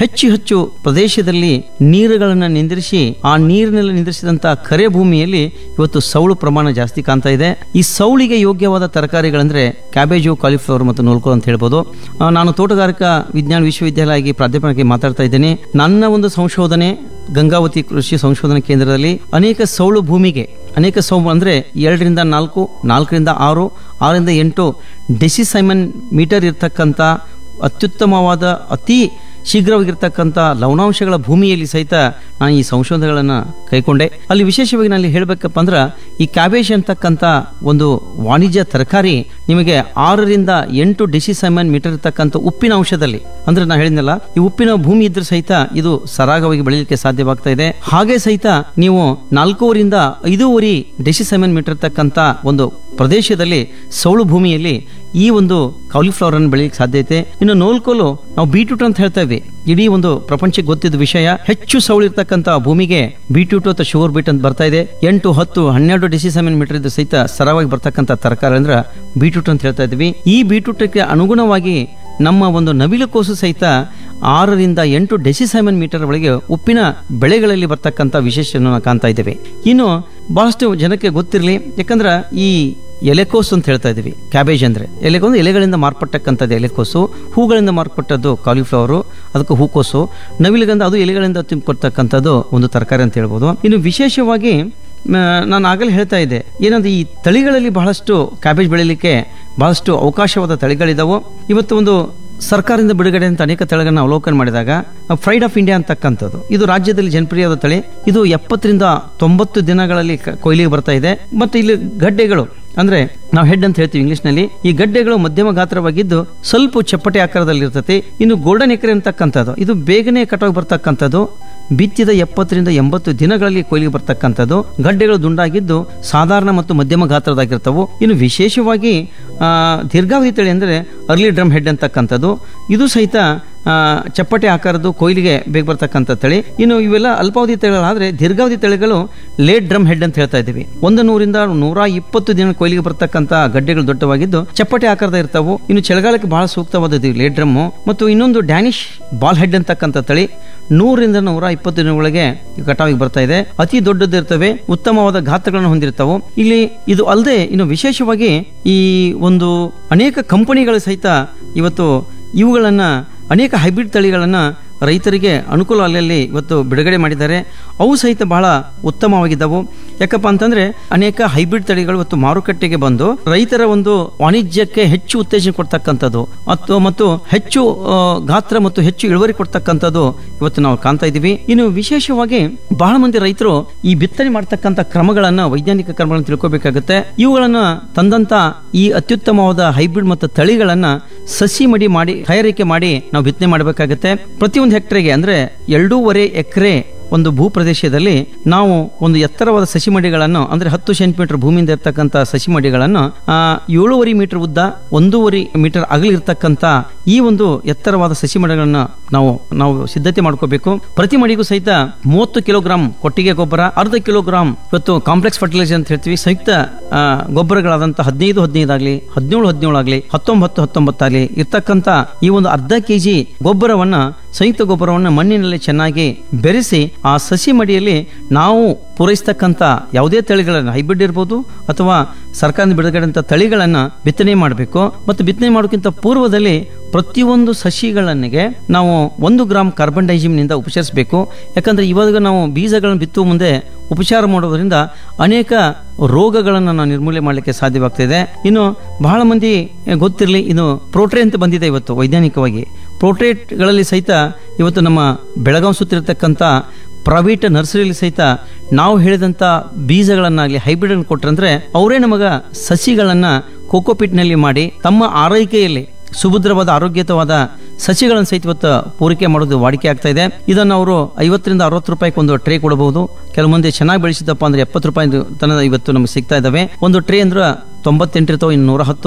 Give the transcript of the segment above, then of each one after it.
ಹೆಚ್ಚು ಹೆಚ್ಚು ಪ್ರದೇಶದಲ್ಲಿ ನೀರುಗಳನ್ನು ನಿಂದಿರಿಸಿ ಆ ನೀರಿನಲ್ಲಿ ನಿಂದಿರಿಸಿದಂತ ಕರೆ ಭೂಮಿಯಲ್ಲಿ ಇವತ್ತು ಸೌಳು ಪ್ರಮಾಣ ಜಾಸ್ತಿ ಕಾಣ್ತಾ ಇದೆ ಈ ಸೌಳಿಗೆ ಯೋಗ್ಯವಾದ ತರಕಾರಿಗಳಂದ್ರೆ ಕ್ಯಾಬೇಜು ಕಾಲಿಫ್ಲವರ್ ಮತ್ತು ನೂಲ್ಕೋಲ್ ಅಂತ ಹೇಳ್ಬೋದು ಆ, ನಾನು ತೋಟಗಾರಿಕಾ ವಿಜ್ಞಾನ ವಿಶ್ವವಿದ್ಯಾಲಯ ಆಗಿ ಪ್ರಾಧ್ಯಾಪಕನಾಗಿ ಮಾತಾಡ್ತಾ ಇದ್ದೇನೆ ನನ್ನ ಒಂದು ಸಂಶೋಧನೆ ಗಂಗಾವತಿ ಕೃಷಿ ಸಂಶೋಧನಾ ಕೇಂದ್ರದಲ್ಲಿ ಅನೇಕ ಸೌಳು ಭೂಮಿಗೆ ಅನೇಕ ಸೌ ಅಂದರೆ ಎರಡರಿಂದ ನಾಲ್ಕು ನಾಲ್ಕರಿಂದ ಆರು ಆರರಿಂದ ಎಂಟು ಡೆಸಿಸೈಮನ್ ಮೀಟರ್ ಇರ್ತಕ್ಕಂಥ ಅತ್ಯುತ್ತಮವಾದ ಅತಿ ಶೀಘ್ರವಾಗಿರ್ತಕ್ಕಂಥ ಲವಣಾಂಶಗಳ ಭೂಮಿಯಲ್ಲಿ ಸಹಿತ ನಾನು ಈ ಸಂಶೋಧನೆಗಳನ್ನು ಕೈಕೊಂಡೆ ಅಲ್ಲಿ ವಿಶೇಷವಾಗಿ ನಾನು ಹೇಳಬೇಕಪ್ಪ ಅಂದ್ರೆ ಈ ಕ್ಯಾಬೇಜ್ ಅಂತಕ್ಕಂಥ ಒಂದು ವಾಣಿಜ್ಯ ತರಕಾರಿ ನಿಮಗೆ ಆರರಿಂದ ಎಂಟು ಡೆಸಿಸೈಮನ್ ಮೀಟರ್ ಇರ್ತಕ್ಕಂಥ ಉಪ್ಪಿನ ಅಂಶದಲ್ಲಿ ಅಂದ್ರೆ ನಾನು ಹೇಳಿದ್ನಲ್ಲ ಈ ಉಪ್ಪಿನ ಭೂಮಿ ಇದ್ರೆ ಸಹಿತ ಇದು ಸರಾಗವಾಗಿ ಬೆಳೆಯಲಿಕ್ಕೆ ಸಾಧ್ಯವಾಗ್ತಾ ಇದೆ ಹಾಗೆ ಸಹಿತ ನೀವು ನಾಲ್ಕೂವರಿಂದ ಐದೂವರೆ ಡೆಸಿಸೈಮನ್ ಮೀಟರ್ ಇರ್ತಕ್ಕಂಥ ಒಂದು ಪ್ರದೇಶದಲ್ಲಿ ಸೌಳು ಭೂಮಿಯಲ್ಲಿ ಈ ಒಂದು ಕಾಲಿಫ್ಲವರ್ ಅನ್ನು ಬೆಳೆಯಲಿಕ್ಕೆ ಸಾಧ್ಯತೆ ಇನ್ನು ನೋಲ್ಕೋಲು ನಾವು ಬೀಟ್ರೂಟ್ ಅಂತ ಹೇಳ್ತಾ ಇದ್ವಿ ಇಡೀ ಒಂದು ಪ್ರಪಂಚಕ್ಕೆ ಗೊತ್ತಿದ್ದ ವಿಷಯ ಹೆಚ್ಚು ಸೌಳಿರ್ತಕ್ಕಂಥ ಭೂಮಿಗೆ ಬೀಟ್ರೂಟ್ ಅಥವಾ ಶುಗರ್ ಬೀಟ್ ಅಂತ ಬರ್ತಾ ಇದೆ ಎಂಟು ಹತ್ತು ಹನ್ನೆರಡು ಡೆಸಿಸೆಮೆನ್ ಮೀಟರ್ ಇದ್ದು ಸಹಿತ ಸರವಾಗಿ ಬರ್ತಕ್ಕಂಥ ತರಕಾರಿ ಅಂದ್ರೆ ಬೀಟ್ರೂಟ್ ಅಂತ ಹೇಳ್ತಾ ಇದ್ವಿ ಈ ಬೀಟ್ರೂಟ್ಗೆ ಅನುಗುಣವಾಗಿ ನಮ್ಮ ಒಂದು ನವಿಲುಕೋಸು ಸಹಿತ ಆರರಿಂದ ಎಂಟು ಡೆಸಿಸೈಮನ್ ಮೀಟರ್ ಒಳಗೆ ಉಪ್ಪಿನ ಬೆಳೆಗಳಲ್ಲಿ ಬರ್ತಕ್ಕಂಥ ವಿಶೇಷವನ್ನು ನಾವು ಕಾಣ್ತಾ ಇದ್ದೇವೆ ಇನ್ನು ಬಹಳಷ್ಟು ಜನಕ್ಕೆ ಗೊತ್ತಿರಲಿ ಯಾಕಂದ್ರೆ ಈ ಎಲೆಕೋಸು ಅಂತ ಹೇಳ್ತಾ ಇದೀವಿ ಕ್ಯಾಬೇಜ್ ಅಂದ್ರೆ ಎಲೆಗೊಂದು ಎಲೆಗಳಿಂದ ಮಾರ್ಪಟ್ಟಕ್ಕಂಥದ್ದು ಎಲೆಕೋಸು ಹೂಗಳಿಂದ ಮಾರ್ಪಟ್ಟದ್ದು ಕಾಲಿಫ್ಲವರು ಅದಕ್ಕೆ ಹೂಕೋಸು ನವಿಲಿಗಂಧ ಅದು ಎಲೆಗಳಿಂದ ತುಂಬಿಕೊಡ್ತಕ್ಕಂಥದ್ದು ಒಂದು ತರಕಾರಿ ಅಂತ ಹೇಳ್ಬೋದು ಇನ್ನು ವಿಶೇಷವಾಗಿ ಮ, ನಾನು ಆಗಲೇ ಹೇಳ್ತಾ ಇದ್ದೆ ಏನಂದ್ರೆ ಈ ತಳಿಗಳಲ್ಲಿ ಬಹಳಷ್ಟು ಕ್ಯಾಬೇಜ್ ಬೆಳಿಲಿಕ್ಕೆ ಬಹಳಷ್ಟು ಅವಕಾಶವಾದ ತಳಿಗಳಿದಾವು ಇವತ್ತು ಒಂದು ಸರ್ಕಾರದಿಂದ ಬಿಡುಗಡೆ ಅಂತ ಅನೇಕ ತಳಿಗಳನ್ನ ಅವಲೋಕನ ಮಾಡಿದಾಗ ಫ್ರೈಡ್ ಆಫ್ ಇಂಡಿಯಾ ಅಂತಕ್ಕಂಥದ್ದು ಇದು ರಾಜ್ಯದಲ್ಲಿ ಜನಪ್ರಿಯವಾದ ತಳಿ ಇದು ಎಪ್ಪತ್ತರಿಂದ ತೊಂಬತ್ತು ದಿನಗಳಲ್ಲಿ ಕ- ಕೊಯ್ಲಿಗೆ ಬರ್ತಾ ಇದೆ ಮತ್ತೆ ಇಲ್ಲಿ ಗಡ್ಡೆಗಳು ಅಂದ್ರೆ ನಾವು ಹೆಡ್ ಅಂತ ಹೇಳ್ತೀವಿ ಇಂಗ್ಲಿಷ್ ನಲ್ಲಿ ಈ ಗಡ್ಡೆಗಳು ಮಧ್ಯಮ ಗಾತ್ರವಾಗಿದ್ದು ಸ್ವಲ್ಪ ಚಪ್ಪಟೆ ಆಕಾರದಲ್ಲಿ ಇರ್ತದೆ ಇನ್ನು ಗೋಲ್ಡನ್ ಎಕರೆ ಅಂತಕ್ಕಂಥದ್ದು ಇದು ಬೇಗನೆ ಕಟಾವು ಬರ್ತಕ್ಕಂಥದ್ದು ಬಿತ್ತಿದ ಎಪ್ಪತ್ತರಿಂದ ಎಂಬತ್ತು ದಿನಗಳಲ್ಲಿ ಕೊಯ್ಲಿಗೆ ಬರ್ತಕ್ಕಂಥದ್ದು ಗಡ್ಡೆಗಳು ದುಂಡಾಗಿದ್ದು ಸಾಧಾರಣ ಮತ್ತು ಮಧ್ಯಮ ಗಾತ್ರದಾಗಿರ್ತವು ಇನ್ನು ವಿಶೇಷವಾಗಿ ಆ, ದೀರ್ಘಾವಧಿ ತಳಿ ಅಂದರೆ ಅರ್ಲಿ ಡ್ರಮ್ ಹೆಡ್ ಅಂತಕ್ಕಂಥದ್ದು ಇದು ಸಹಿತ ಆ, ಚಪ್ಪಟೆ ಆಕಾರದ್ದು ಕೊಯ್ಲಿಗೆ ಬೇಗ ಬರ್ತಕ್ಕಂಥ ತಳಿ ಇನ್ನು ಇವೆಲ್ಲ ಅಲ್ಪಾವಧಿ ತಳಿಗಳಾದ್ರೆ ದೀರ್ಘಾವಧಿ ತಳಿಗಳು ಲೇಟ್ ಡ್ರಮ್ ಹೆಡ್ ಅಂತ ಹೇಳ್ತಾ ಇದ್ದೀವಿ ಒಂದು ನೂರಿಂದ ನೂರ ಇಪ್ಪತ್ತು ದಿನ ಕೊಯ್ಲಿಗೆ ಬರ್ತಕ್ಕಂಥ ಗಡ್ಡೆಗಳು ದೊಡ್ಡವಾಗಿದ್ದು ಚಪ್ಪಟೆ ಆಕಾರದ ಇರ್ತಾವು ಇನ್ನು ಚಳಿಗಾಲಕ್ಕೆ ಬಹಳ ಸೂಕ್ತವಾದದ್ದು ಲೇಟ್ ಡ್ರಮ್ ಮತ್ತು ಇನ್ನೊಂದು ಡ್ಯಾನಿಶ್ ಬಾಲ್ ಹೆಡ್ ಅಂತಕ್ಕಂಥ ತಳಿ ನೂರಿಂದ ನೂರ ಇಪ್ಪತ್ತು ದಿನಗಳಿಗೆ ಕಟಾವಿಗೆ ಬರ್ತಾ ಇದೆ ಅತಿ ದೊಡ್ಡದ್ದು ಇರ್ತವೆ ಉತ್ತಮವಾದ ಗಾತ್ರಗಳನ್ನು ಹೊಂದಿರ್ತವು ಇಲ್ಲಿ ಇದು ಅಲ್ಲದೆ ಇನ್ನು ವಿಶೇಷವಾಗಿ ಈ ಒಂದು ಅನೇಕ ಕಂಪನಿಗಳು ಸಹಿತ ಇವತ್ತು ಇವುಗಳನ್ನ ಅನೇಕ ಹೈಬ್ರಿಡ್ ತಳಿಗಳನ್ನ ರೈತರಿಗೆ ಅನುಕೂಲ ಅಲ್ಲಲ್ಲಿ ಇವತ್ತು ಬಿಡುಗಡೆ ಮಾಡಿದ್ದಾರೆ ಅವು ಸಹಿತ ಬಹಳ ಉತ್ತಮವಾಗಿದ್ದವು ಯಾಕಪ್ಪ ಅಂತಂದ್ರೆ ಅನೇಕ ಹೈಬ್ರಿಡ್ ತಳಿಗಳು ಇವತ್ತು ಮಾರುಕಟ್ಟೆಗೆ ಬಂದು ರೈತರ ಒಂದು ವಾಣಿಜ್ಯಕ್ಕೆ ಹೆಚ್ಚು ಉತ್ತೇಜನ ಕೊಡ್ತಕ್ಕಂಥದ್ದು ಮತ್ತು ಮತ್ತು ಹೆಚ್ಚು ಆ, ಗಾತ್ರ ಮತ್ತು ಹೆಚ್ಚು ಇಳುವರಿ ಕೊಡ್ತಕ್ಕಂಥದ್ದು ಇವತ್ತು ನಾವು ಕಾಣ್ತಾ ಇದ್ದೀವಿ ಇನ್ನು ವಿಶೇಷವಾಗಿ ಬಹಳ ಮಂದಿ ರೈತರು ಈ ಬಿತ್ತನೆ ಮಾಡ್ತಕ್ಕಂಥ ಕ್ರಮಗಳನ್ನ ವೈಜ್ಞಾನಿಕ ಕ್ರಮಗಳನ್ನು ತಿಳ್ಕೊಬೇಕಾಗುತ್ತೆ ಇವುಗಳನ್ನ ತಂದಂತ ಈ ಅತ್ಯುತ್ತಮವಾದ ಹೈಬ್ರಿಡ್ ಮತ್ತು ತಳಿಗಳನ್ನ ಸಸಿ ಮಡಿ ಮಾಡಿ ತಯಾರಿಕೆ ಮಾಡಿ ನಾವು ಬಿತ್ತನೆ ಮಾಡಬೇಕಾಗುತ್ತೆ ಪ್ರತಿಯೊಂದು ಹೆಕ್ಟರ್ಗೆ ಅಂದ್ರೆ ಎರಡೂವರೆ ಎಕರೆ ಒಂದು ಭೂ ಪ್ರದೇಶದಲ್ಲಿ ನಾವು ಒಂದು ಎತ್ತರವಾದ ಸಸಿ ಮಡಿಗಳನ್ನು ಅಂದ್ರೆ ಹತ್ತು ಸೆಂಟಿಮೀಟರ್ ಭೂಮಿಯಿಂದ ಇರ್ತಕ್ಕಂಥ ಸಸಿ ಮಡಿಗಳನ್ನು ಆ, ಏಳೂವರೆ ಮೀಟರ್ ಉದ್ದ ಒಂದೂವರೆ ಮೀಟರ್ ಅಗಲಿರ್ತಕ್ಕಂಥ ಈ ಒಂದು ಎತ್ತರವಾದ ಸಸಿ ಮಡಿಗಳನ್ನ ನಾವು ನಾವು ಸಿದ್ಧತೆ ಮಾಡ್ಕೋಬೇಕು ಪ್ರತಿ ಮಡಿಗೂ ಸಹಿತ ಮೂವತ್ತು ಕಿಲೋಗ್ರಾಂ ಕೊಟ್ಟಿಗೆ ಗೊಬ್ಬರ ಅರ್ಧ ಕಿಲೋಗ್ರಾಂ ಇವತ್ತು ಕಾಂಪ್ಲೆಕ್ಸ್ ಫರ್ಟಿಲೈಸರ್ ಅಂತ ಹೇಳ್ತೀವಿ ಸಂಯುಕ್ತ ಆ, ಗೊಬ್ಬರಗಳಾದಂಥ ಹದಿನೈದು ಹದಿನೈದು ಆಗಲಿ ಹದಿನೇಳು ಹದಿನೇಳು ಆಗಲಿ ಹತ್ತೊಂಬತ್ತು ಹತ್ತೊಂಬತ್ತಾಗಲಿ ಇರ್ತಕ್ಕಂಥ ಈ ಒಂದು ಅರ್ಧ ಕೆಜಿ ಗೊಬ್ಬರವನ್ನ ಸಂಯುಕ್ತ ಗೊಬ್ಬರವನ್ನ ಮಣ್ಣಿನಲ್ಲಿ ಚೆನ್ನಾಗಿ ಬೆರೆಸಿ ಆ ಸಸಿ ಮಡಿಯಲ್ಲಿ ನಾವು ಪೂರೈಸ್ತಕ್ಕಂಥ ಯಾವುದೇ ತಳಿಗಳನ್ನು ಹೈಬ್ರಿಡ್ ಇರ್ಬೋದು ಅಥವಾ ಸರ್ಕಾರದ ಬಿಡುಗಡೆಂತ ತಳಿಗಳನ್ನ ಬಿತ್ತನೆ ಮಾಡಬೇಕು ಮತ್ತು ಬಿತ್ತನೆ ಮಾಡೋಕ್ಕಿಂತ ಪೂರ್ವದಲ್ಲಿ ಪ್ರತಿಯೊಂದು ಸಸಿಗಳನ್ನಿಗೆ ನಾವು ಒಂದು ಗ್ರಾಮ್ ಕಾರ್ಬನ್ ಡೈಜಿಮ್ನಿಂದ ಉಪಚರಿಸಬೇಕು ಯಾಕಂದ್ರೆ ಇವಾಗ ನಾವು ಬೀಜಗಳನ್ನು ಬಿತ್ತುವ ಮುಂದೆ ಉಪಚಾರ ಮಾಡೋದ್ರಿಂದ ಅನೇಕ ರೋಗಗಳನ್ನು ನಾವು ನಿರ್ಮೂಲನೆ ಮಾಡಲಿಕ್ಕೆ ಸಾಧ್ಯವಾಗ್ತಿದೆ ಇನ್ನು ಬಹಳ ಮಂದಿ ಗೊತ್ತಿರಲಿ ಇನ್ನು ಪ್ರೋಟ್ರೆ ಅಂತ ಬಂದಿದೆ ಇವತ್ತು ವೈಜ್ಞಾನಿಕವಾಗಿ ಪ್ರೋಟ್ರೇಟ್ಗಳಲ್ಲಿ ಸಹಿತ ಇವತ್ತು ನಮ್ಮ ಬೆಳಗಾವಿ ಸುತ್ತಿರತಕ್ಕಂಥ ಪ್ರೈವೇಟ್ ನರ್ಸರಿಯಲ್ಲಿ ಸಹಿತ ನಾವು ಹೇಳಿದಂಥ ಬೀಜಗಳನ್ನಾಗಲಿ ಹೈಬ್ರಿಡ್ ಅನ್ನು ಕೊಟ್ರಂದ್ರೆ ಅವರೇ ನಮಗ ಸಸಿಗಳನ್ನ ಕೋಕೋಪಿಟ್ನಲ್ಲಿ ಮಾಡಿ ತಮ್ಮ ಆರೈಕೆಯಲ್ಲಿ ಸುಭದ್ರವಾದ ಆರೋಗ್ಯಯುತವಾದ ಸಸಿಗಳನ್ನು ಸಹಿತ ಇವತ್ತು ಪೂರೈಕೆ ಮಾಡೋದು ವಾಡಿಕೆ ಆಗ್ತಾ ಇದೆ ಇದನ್ನು ಅವರು ಐವತ್ತರಿಂದ ಅರವತ್ತು ರೂಪಾಯಿಗೆ ಒಂದು ಟ್ರೇ ಕೊಡಬಹುದು ಕೆಲವು ಮಂದಿ ಚೆನ್ನಾಗಿ ಬೆಳೆಸಿದಪ್ಪ ಅಂದ್ರೆ ಎಪ್ಪತ್ತು ರೂಪಾಯಿ ತನಕ ಇವತ್ತು ನಮಗೆ ಸಿಗ್ತಾ ಇದಾವೆ ಒಂದು ಟ್ರೇ ಅಂದ್ರೆ ತೊಂಬತ್ತೆಂಟು ಇರ್ತಾವೆ ಇನ್ನು ನೂರ ಹತ್ತು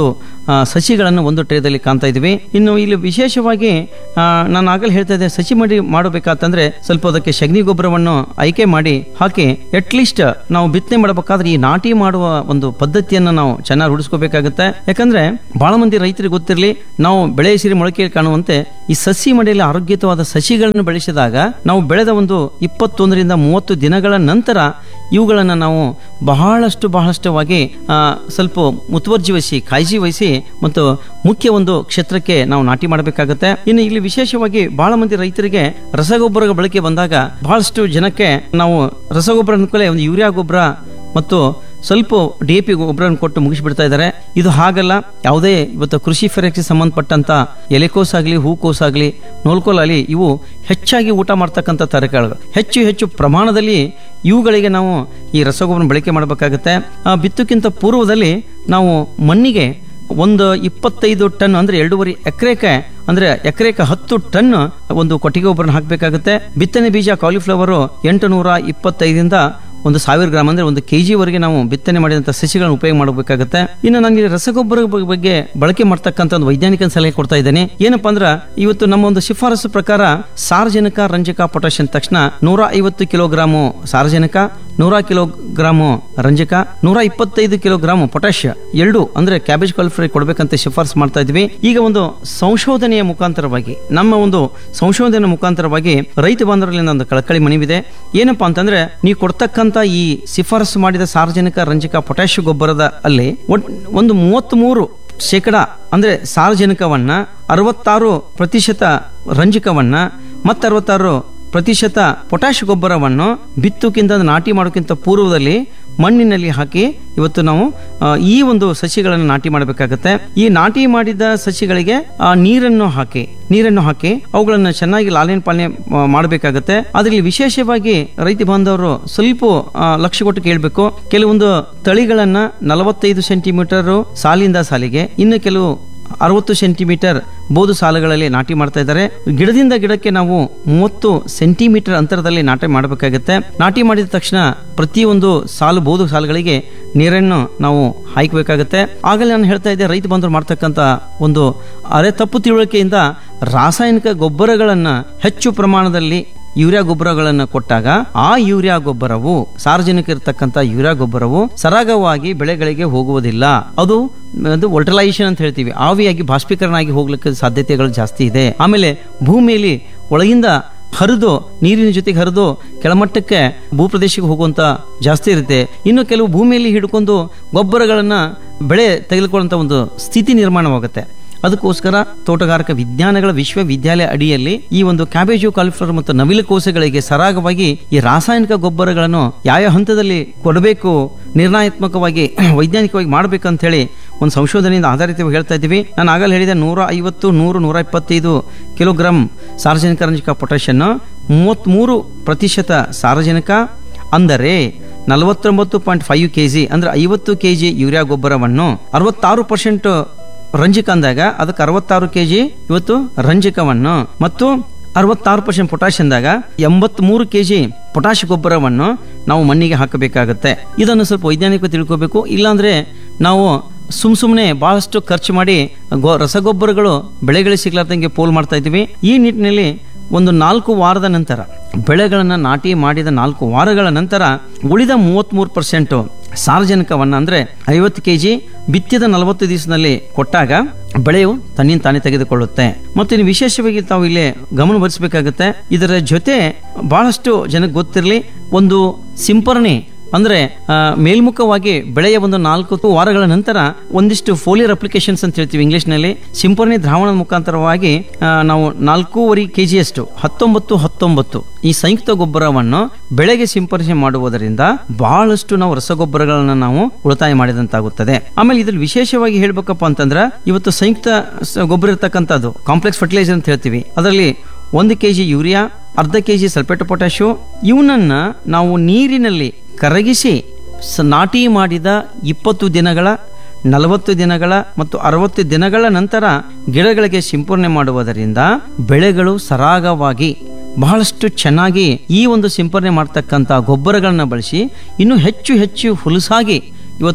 ಆ, ಸಸಿಗಳನ್ನು ಒಂದು ಟ್ರೇದಲ್ಲಿ ಕಾಣ್ತಾ ಇದ್ವಿ ಇನ್ನು ಇಲ್ಲಿ ವಿಶೇಷವಾಗಿ ಆ, ನಾನು ಆಗಲೇ ಹೇಳ್ತಾ ಇದ್ದೆ ಸಸಿ ಮಡಿ ಮಾಡಬೇಕಂತಂದ್ರೆ ಸ್ವಲ್ಪ ಅದಕ್ಕೆ ಸಗಣಿ ಗೊಬ್ಬರವನ್ನು ಆಯ್ಕೆ ಮಾಡಿ ಹಾಕಿ ಅಟ್ಲೀಸ್ಟ್ ನಾವು ಬಿತ್ತನೆ ಮಾಡಬೇಕಾದ್ರೆ ಈ ನಾಟಿ ಮಾಡುವ ಒಂದು ಪದ್ಧತಿಯನ್ನ ನಾವು ಚೆನ್ನಾಗಿ ರೂಢಿಸ್ಕೋಬೇಕಾಗುತ್ತೆ ಯಾಕಂದ್ರೆ ಬಹಳ ಮಂದಿ ರೈತರಿಗೆ ಗೊತ್ತಿರಲಿ ನಾವು ಬೆಳೆ ಸಿರಿ ಮೊಳಕೆ ಕಾಣುವಂತೆ ಈ ಸಸಿ ಮಡಿಯಲ್ಲಿ ಆರೋಗ್ಯಯುತವಾದ ಸಸಿಗಳನ್ನು ಬೆಳೆಸಿದಾಗ ನಾವು ಬೆಳೆದ ಒಂದು ಇಪ್ಪತ್ತೊಂದರಿಂದ ಮೂವತ್ತು ದಿನಗಳ ನಂತರ ಇವುಗಳನ್ನು ನಾವು ಬಹಳಷ್ಟು ಬಹಳಷ್ಟವಾಗಿ ಆ, ಸ್ವಲ್ಪ ಮುತುವರ್ಜಿ ವಹಿಸಿ ಕಾಳಜಿ ವಹಿಸಿ ಮತ್ತು ಮುಖ್ಯ ಒಂದು ಕ್ಷೇತ್ರಕ್ಕೆ ನಾವು ನಾಟಿ ಮಾಡಬೇಕಾಗುತ್ತೆ ಇನ್ನು ಇಲ್ಲಿ ವಿಶೇಷವಾಗಿ ಬಹಳ ಮಂದಿ ರೈತರಿಗೆ ರಸಗೊಬ್ಬರ ಬಳಕೆ ಬಂದಾಗ ಬಹಳಷ್ಟು ಜನಕ್ಕೆ ನಾವು ರಸಗೊಬ್ಬರ ಅಂದ್ಕೊಳ್ಳೆ ಒಂದು ಯೂರಿಯಾ ಗೊಬ್ಬರ ಮತ್ತು ಸ್ವಲ್ಪ ಡಿ ಎ ಪಿ ಗೊಬ್ಬರವನ್ನು ಕೊಟ್ಟು ಮುಗಿಸ್ಬಿಡ್ತಾ ಇದ್ದಾರೆ ಇದು ಹಾಗಲ್ಲ ಯಾವುದೇ ಇವತ್ತು ಕೃಷಿ ಫೆರಕ್ಸಿ ಸಂಬಂಧಪಟ್ಟಂತ ಎಲೆಕೋಸ್ ಆಗಲಿ ಹೂಕೋಸ್ ಆಗಲಿ ನೋಲ್ಕೋಲ್ ಆಗಲಿ ಇವು ಹೆಚ್ಚಾಗಿ ಊಟ ಮಾಡ್ತಕ್ಕಂಥ ತರಕಾರಿಗಳು ಹೆಚ್ಚು ಹೆಚ್ಚು ಪ್ರಮಾಣದಲ್ಲಿ ಇವುಗಳಿಗೆ ನಾವು ಈ ರಸಗೊಬ್ಬರ ಬಳಕೆ ಮಾಡಬೇಕಾಗುತ್ತೆ ಆ, ಬಿತ್ತಕ್ಕಿಂತ ಪೂರ್ವದಲ್ಲಿ ನಾವು ಮಣ್ಣಿಗೆ ಒಂದು ಇಪ್ಪತ್ತೈದು ಟನ್ ಅಂದ್ರೆ ಎರಡೂವರೆ ಎಕರೆಗೆ ಅಂದ್ರೆ ಎಕರೆಗೆ ಹತ್ತು ಟನ್ ಒಂದು ಕೊಟ್ಟಿಗೆ ಗೊಬ್ಬರನ ಹಾಕಬೇಕಾಗುತ್ತೆ ಬಿತ್ತನೆ ಬೀಜ ಕಾಲಿಫ್ಲವರು ಎಂಟು ನೂರ ಇಪ್ಪತ್ತೈದರಿಂದ ಒಂದು ಸಾವಿರ ಗ್ರಾಮ್ ಅಂದ್ರೆ ಒಂದು ಕೆಜಿ ವರೆಗೆ ನಾವು ಬಿತ್ತನೆ ಮಾಡಿದಂತ ಸಸಿಗಳನ್ನು ಉಪಯೋಗ ಮಾಡಬೇಕಾಗುತ್ತೆ ಇನ್ನು ನನಗೆ ರಸಗೊಬ್ಬರ ಬ- ಬಗ್ಗೆ ಬಳಕೆ ಮಾಡ್ತಕ್ಕಂಥ ಒಂದು ವೈಜ್ಞಾನಿಕ ಸಲಹೆ ಕೊಡ್ತಾ ಇದ್ದೇನೆ ಏನಪ್ಪಾ ಅಂದ್ರ ಇವತ್ತು ನಮ್ಮ ಒಂದು ಶಿಫಾರಸು ಪ್ರಕಾರ ಸಾರಜನಕ ರಂಜಕ ಪೊಟ್ಯಾಷಿಯಂ ತಕ್ಷಣ ನೂರ ಐವತ್ತು ಕಿಲೋಗ್ರಾಮು ಸಾರಜನಕ ನೂರ ಕಿಲೋಗ್ರಾಮು ರಂಜಕ ನೂರ ಇಪ್ಪತ್ತೈದು ಕಿಲೋಗ್ರಾಮ್ ಪೊಟ್ಯಾಷಿಯ ಎರಡು ಅಂದ್ರೆ ಕ್ಯಾಬೇಜ್ ಕಾಲಿಫ್ಲವರ್ ಕೊಡಬೇಕಂತ ಶಿಫಾರಸು ಮಾಡ್ತಾ ಇದ್ವಿ ಈಗ ಒಂದು ಸಂಶೋಧನೆಯ ಮುಖಾಂತರವಾಗಿ ನಮ್ಮ ಒಂದು ಸಂಶೋಧನೆ ಮುಖಾಂತರವಾಗಿ ರೈತ ಬಾಂಧವರಲ್ಲಿ ಒಂದು ಕಳಕಳಿ ಮನವಿದೆ ಏನಪ್ಪಾ ಅಂತಂದ್ರೆ ನೀವು ಕೊಡ್ತಕ್ಕಂತ ಈ ಶಿಫಾರಸು ಮಾಡಿದ ಸಾರ್ವಜನಿಕ ರಂಜಕ ಪೊಟ್ಯಾಷ್ ಗೊಬ್ಬರದ ಅಲ್ಲಿ ಒಟ್- ಒಂದು ಮೂವತ್ತ್ ಮೂರು ಶೇಕಡ ಅಂದ್ರೆ ಸಾರ್ವಜನಿಕವನ್ನ ಅರವತ್ತಾರು ಪ್ರತಿಶತ ರಂಜಕವನ್ನ ಮತ್ತು ಅರವತ್ತಾರು ಪ್ರತಿಶತ ಪೊಟ್ಯಾಷ್ ಗೊಬ್ಬರವನ್ನು ಬಿತ್ತುಕ್ಕಿಂತ ನಾಟಿ ಮಾಡೋಕ್ಕಿಂತ ಪೂರ್ವದಲ್ಲಿ ಮಣ್ಣಿನಲ್ಲಿ ಹಾಕಿ ಇವತ್ತು ನಾವು ಆ, ಈ ಒಂದು ಸಸಿಗಳನ್ನು ನಾಟಿ ಮಾಡಬೇಕಾಗತ್ತೆ ಈ ನಾಟಿ ಮಾಡಿದ ಸಸಿಗಳಿಗೆ ಆ, ನೀರನ್ನು ಹಾಕಿ ನೀರನ್ನು ಹಾಕಿ ಅವುಗಳನ್ನು ಚೆನ್ನಾಗಿ ಲಾಲನೆ ಪಾಲನೆ ಆ, ಮಾಡಬೇಕಾಗತ್ತೆ ಅದರಲ್ಲಿ ವಿಶೇಷವಾಗಿ ರೈತ ಬಾಂಧವರು ಸ್ವಲ್ಪ ಆ, ಲಕ್ಷ್ಯ ಕೊಟ್ಟು ಕೇಳಬೇಕು ಕೆಲವೊಂದು ತಳಿಗಳನ್ನ ನಲವತ್ತೈದು ಸೆಂಟಿಮೀಟರ್ ಸಾಲಿಂದ ಸಾಲಿಗೆ ಇನ್ನು ಕೆಲವು ಅರವತ್ತು ಸೆಂಟಿಮೀಟರ್ ಬೋದು ಸಾಲುಗಳಲ್ಲಿ ನಾಟಿ ಮಾಡ್ತಾ ಇದ್ದಾರೆ ಗಿಡದಿಂದ ಗಿಡಕ್ಕೆ ನಾವು ಮೂವತ್ತು ಸೆಂಟಿಮೀಟರ್ ಅಂತರದಲ್ಲಿ ನಾಟಿ ಮಾಡಬೇಕಾಗುತ್ತೆ ನಾಟಿ ಮಾಡಿದ ತಕ್ಷಣ ಪ್ರತಿಯೊಂದು ಸಾಲು ಬೋದು ಸಾಲುಗಳಿಗೆ ನೀರನ್ನು ನಾವು ಹಾಕಬೇಕಾಗುತ್ತೆ ಆಗಲೇ ನಾನು ಹೇಳ್ತಾ ಇದ್ದೆ ರೈತ ಬಂಧುರು ಮಾಡ್ತಕ್ಕಂಥ ಒಂದು ಅರೆ ತಪ್ಪು ತಿಳುವಳಿಕೆಯಿಂದ ರಾಸಾಯನಿಕ ಗೊಬ್ಬರಗಳನ್ನ ಹೆಚ್ಚು ಪ್ರಮಾಣದಲ್ಲಿ ಯೂರಿಯಾ ಗೊಬ್ಬರಗಳನ್ನು ಕೊಟ್ಟಾಗ ಆ ಯೂರಿಯಾ ಗೊಬ್ಬರವು ಸಾರ್ವಜನಿಕ ಇರತಕ್ಕಂತ ಯೂರಿಯಾ ಗೊಬ್ಬರವು ಸರಾಗವಾಗಿ ಬೆಳೆಗಳಿಗೆ ಹೋಗುವುದಿಲ್ಲ ಅದು ಅದು ವೋಲ್ಟಲೈಸೇಷನ್ ಅಂತ ಹೇಳ್ತೀವಿ ಆವಿಯಾಗಿ ಬಾಷ್ಪೀಕರಣ ಆಗಿ ಹೋಗ್ಲಿಕ್ಕೆ ಸಾಧ್ಯತೆಗಳು ಜಾಸ್ತಿ ಇದೆ ಆಮೇಲೆ ಭೂಮಿಯಲ್ಲಿ ಒಳಗಿಂದ ಹರಿದು ನೀರಿನ ಜೊತೆಗೆ ಹರಿದು ಕೆಳಮಟ್ಟಕ್ಕೆ ಭೂಪ್ರದೇಶಕ್ಕೆ ಹೋಗುವಂತ ಜಾಸ್ತಿ ಇರುತ್ತೆ ಇನ್ನು ಕೆಲವು ಭೂಮಿಯಲ್ಲಿ ಹಿಡ್ಕೊಂಡು ಗೊಬ್ಬರಗಳನ್ನ ಬೆಳೆ ತೆಗೆದುಕೊಳ್ಳುವಂತ ಒಂದು ಸ್ಥಿತಿ ನಿರ್ಮಾಣವಾಗುತ್ತೆ ಅದಕ್ಕೋಸ್ಕರ ತೋಟಗಾರಿಕಾ ವಿಜ್ಞಾನಗಳ ವಿಶ್ವವಿದ್ಯಾಲಯ ಅಡಿಯಲ್ಲಿ ಈ ಒಂದು ಕ್ಯಾಬೇಜು ಕಾಲಿಫ್ಲವರ್ ಮತ್ತು ನವಿಲು ಕೋಸಗಳಿಗೆ ಸರಾಗವಾಗಿ ಈ ರಾಸಾಯನಿಕ ಗೊಬ್ಬರಗಳನ್ನು ಯಾವ ಹಂತದಲ್ಲಿ ಕೊಡಬೇಕು ನಿರ್ಣಯಾತ್ಮಕವಾಗಿ ವೈಜ್ಞಾನಿಕವಾಗಿ ಮಾಡಬೇಕಂತ ಹೇಳಿ ಒಂದು ಸಂಶೋಧನೆಯಿಂದ ಆಧಾರಿತವಾಗಿ ಹೇಳ್ತಾ ಇದ್ದೀವಿ ನಾನು ಆಗಲೇ ಹೇಳಿದೆ ನೂರ ಐವತ್ತು ನೂರು ನೂರ ಇಪ್ಪತ್ತೈದು ಕಿಲೋಗ್ರಾಂ ಸಾರ್ವಜನಿಕ ರಂಜಕ ಪೊಟ್ಯಾಷನ್ನು ಮೂವತ್ತ್ಮೂರು ಪ್ರತಿಶತ ಸಾರಜನಕ ಅಂದರೆ ನಲವತ್ತೊಂಬತ್ತು ಪಾಯಿಂಟ್ ಫೈವ್ ಕೆ ಜಿ ಅಂದ್ರೆ ಐವತ್ತು ಕೆ ಜಿ ಯೂರಿಯಾ ಗೊಬ್ಬರವನ್ನು ಅರವತ್ತಾರು ಪರ್ಸೆಂಟ್ ರಂಜಕ ಅಂದಾಗ ಅದಕ್ಕೆ ಅರವತ್ತಾರು ಕೆ ಜಿ ಇವತ್ತು ರಂಜಕವನ್ನು ಮತ್ತು ಅರವತ್ತಾರು ಪರ್ಸೆಂಟ್ ಪೊಟ್ಯಾಶ್ ಅಂದಾಗ ಎಂಬತ್ಮೂರು ಕೆ ಜಿ ಪೊಟ್ಯಾಶ್ ಗೊಬ್ಬರವನ್ನು ನಾವು ಮಣ್ಣಿಗೆ ಹಾಕಬೇಕಾಗತ್ತೆ ಇದನ್ನು ಸ್ವಲ್ಪ ವೈಜ್ಞಾನಿಕ ತಿಳ್ಕೋಬೇಕು ಇಲ್ಲಾಂದ್ರೆ ನಾವು ಸುಮ್ ಸುಮ್ಮನೆ ಬಹಳಷ್ಟು ಖರ್ಚು ಮಾಡಿ ಗೊ ರಸಗೊಬ್ಬರಗಳು ಬೆಳೆಗಳಿಗೆ ಸಿಗ್ಲಾರ್ದಂಗೆ ಪೋಲ್ ಮಾಡ್ತಾ ಇದ್ದೀವಿ ಈ ನಿಟ್ಟಿನಲ್ಲಿ ಒಂದು ನಾಲ್ಕು ವಾರದ ನಂತರ ಬೆಳೆಗಳನ್ನು ನಾಟಿ ಮಾಡಿದ ನಾಲ್ಕು ವಾರಗಳ ನಂತರ ಉಳಿದ ಮೂವತ್ತ್ಮೂರು ಪರ್ಸೆಂಟ್ ಸಾರ್ವಜನಿಕವನ್ನು ಅಂದರೆ ಐವತ್ತು ಕೆ ಜಿ ಬಿತ್ತಿದ ನಲವತ್ತು ದಿವಸದಲ್ಲಿ ಕೊಟ್ಟಾಗ ಬೆಳೆಯು ತನ್ನಿಂದ ತಾನೇ ತೆಗೆದುಕೊಳ್ಳುತ್ತೆ ಮತ್ತು ಇನ್ನು ವಿಶೇಷವಾಗಿ ತಾವು ಇಲ್ಲಿ ಗಮನ ಹರಿಸಬೇಕಾಗುತ್ತೆ ಇದರ ಜೊತೆ ಬಹಳಷ್ಟು ಜನಕ್ಕೆ ಗೊತ್ತಿರಲಿ ಒಂದು ಸಿಂಪರಣೆ ಅಂದ್ರೆ ಆ, ಮೇಲ್ಮುಖವಾಗಿ ಬೆಳೆಯ ಒಂದು ನಾಲ್ಕು ವಾರಗಳ ನಂತರ ಒಂದಿಷ್ಟು ಫೋಲಿಯರ್ ಅಪ್ಲಿಕೇಶನ್ಸ್ ಅಂತ ಹೇಳ್ತೀವಿ ಇಂಗ್ಲಿಷ್ನಲ್ಲಿ ಸಿಂಪರಣೆ ದ್ರಾವಣದ ಮುಖಾಂತರವಾಗಿ ಆ, ನಾವು ನಾಲ್ಕೂವರೆ ಕೆ ಜಿಯಷ್ಟು ಹತ್ತೊಂಬತ್ತು ಹತ್ತೊಂಬತ್ತು ಈ ಸಂಯುಕ್ತ ಗೊಬ್ಬರವನ್ನು ಬೆಳೆಗೆ ಸಿಂಪರಣೆ ಮಾಡುವುದರಿಂದ ಬಹಳಷ್ಟು ನಾವು ರಸಗೊಬ್ಬರಗಳನ್ನು ನಾವು ಉಳಿತಾಯ ಮಾಡಿದಂತಾಗುತ್ತದೆ ಆಮೇಲೆ ಇದ್ರಲ್ಲಿ ವಿಶೇಷವಾಗಿ ಹೇಳ್ಬೇಕಪ್ಪ ಅಂತಂದ್ರೆ ಇವತ್ತು ಸಂಯುಕ್ತ ಸ- ಗೊಬ್ಬರ ಇರ್ತಕ್ಕಂಥದ್ದು ಕಾಂಪ್ಲೆಕ್ಸ್ ಫರ್ಟಿಲೈಸರ್ ಅಂತ ಹೇಳ್ತೀವಿ ಅದರಲ್ಲಿ ಒಂದು ಕೆ ಜಿ ಯೂರಿಯಾ ಅರ್ಧ ಕೆ ಜಿ ಸಲ್ಫೇಟ್ ಪೊಟ್ಯಾಶು ಇವನನ್ನ ನಾವು ನೀರಿನಲ್ಲಿ ಕರಗಿಸಿ ಸ- ನಾಟಿ ಮಾಡಿದ ಇಪ್ಪತ್ತು ದಿನಗಳ ನಲವತ್ತು ದಿನಗಳ ಮತ್ತು ಅರವತ್ತು ದಿನಗಳ ನಂತರ ಗಿಡಗಳಿಗೆ ಸಿಂಪರಣೆ ಮಾಡುವುದರಿಂದ ಬೆಳೆಗಳು ಸರಾಗವಾಗಿ ಬಹಳಷ್ಟು ಚೆನ್ನಾಗಿ ಈ ಒಂದು ಸಿಂಪರಣೆ ಮಾಡ್ತಕ್ಕಂಥ ಗೊಬ್ಬರಗಳನ್ನ ಬಳಸಿ ಇನ್ನೂ ಹೆಚ್ಚು ಹೆಚ್ಚು ಹುಲಸಾಗಿ ಇವತ್ತು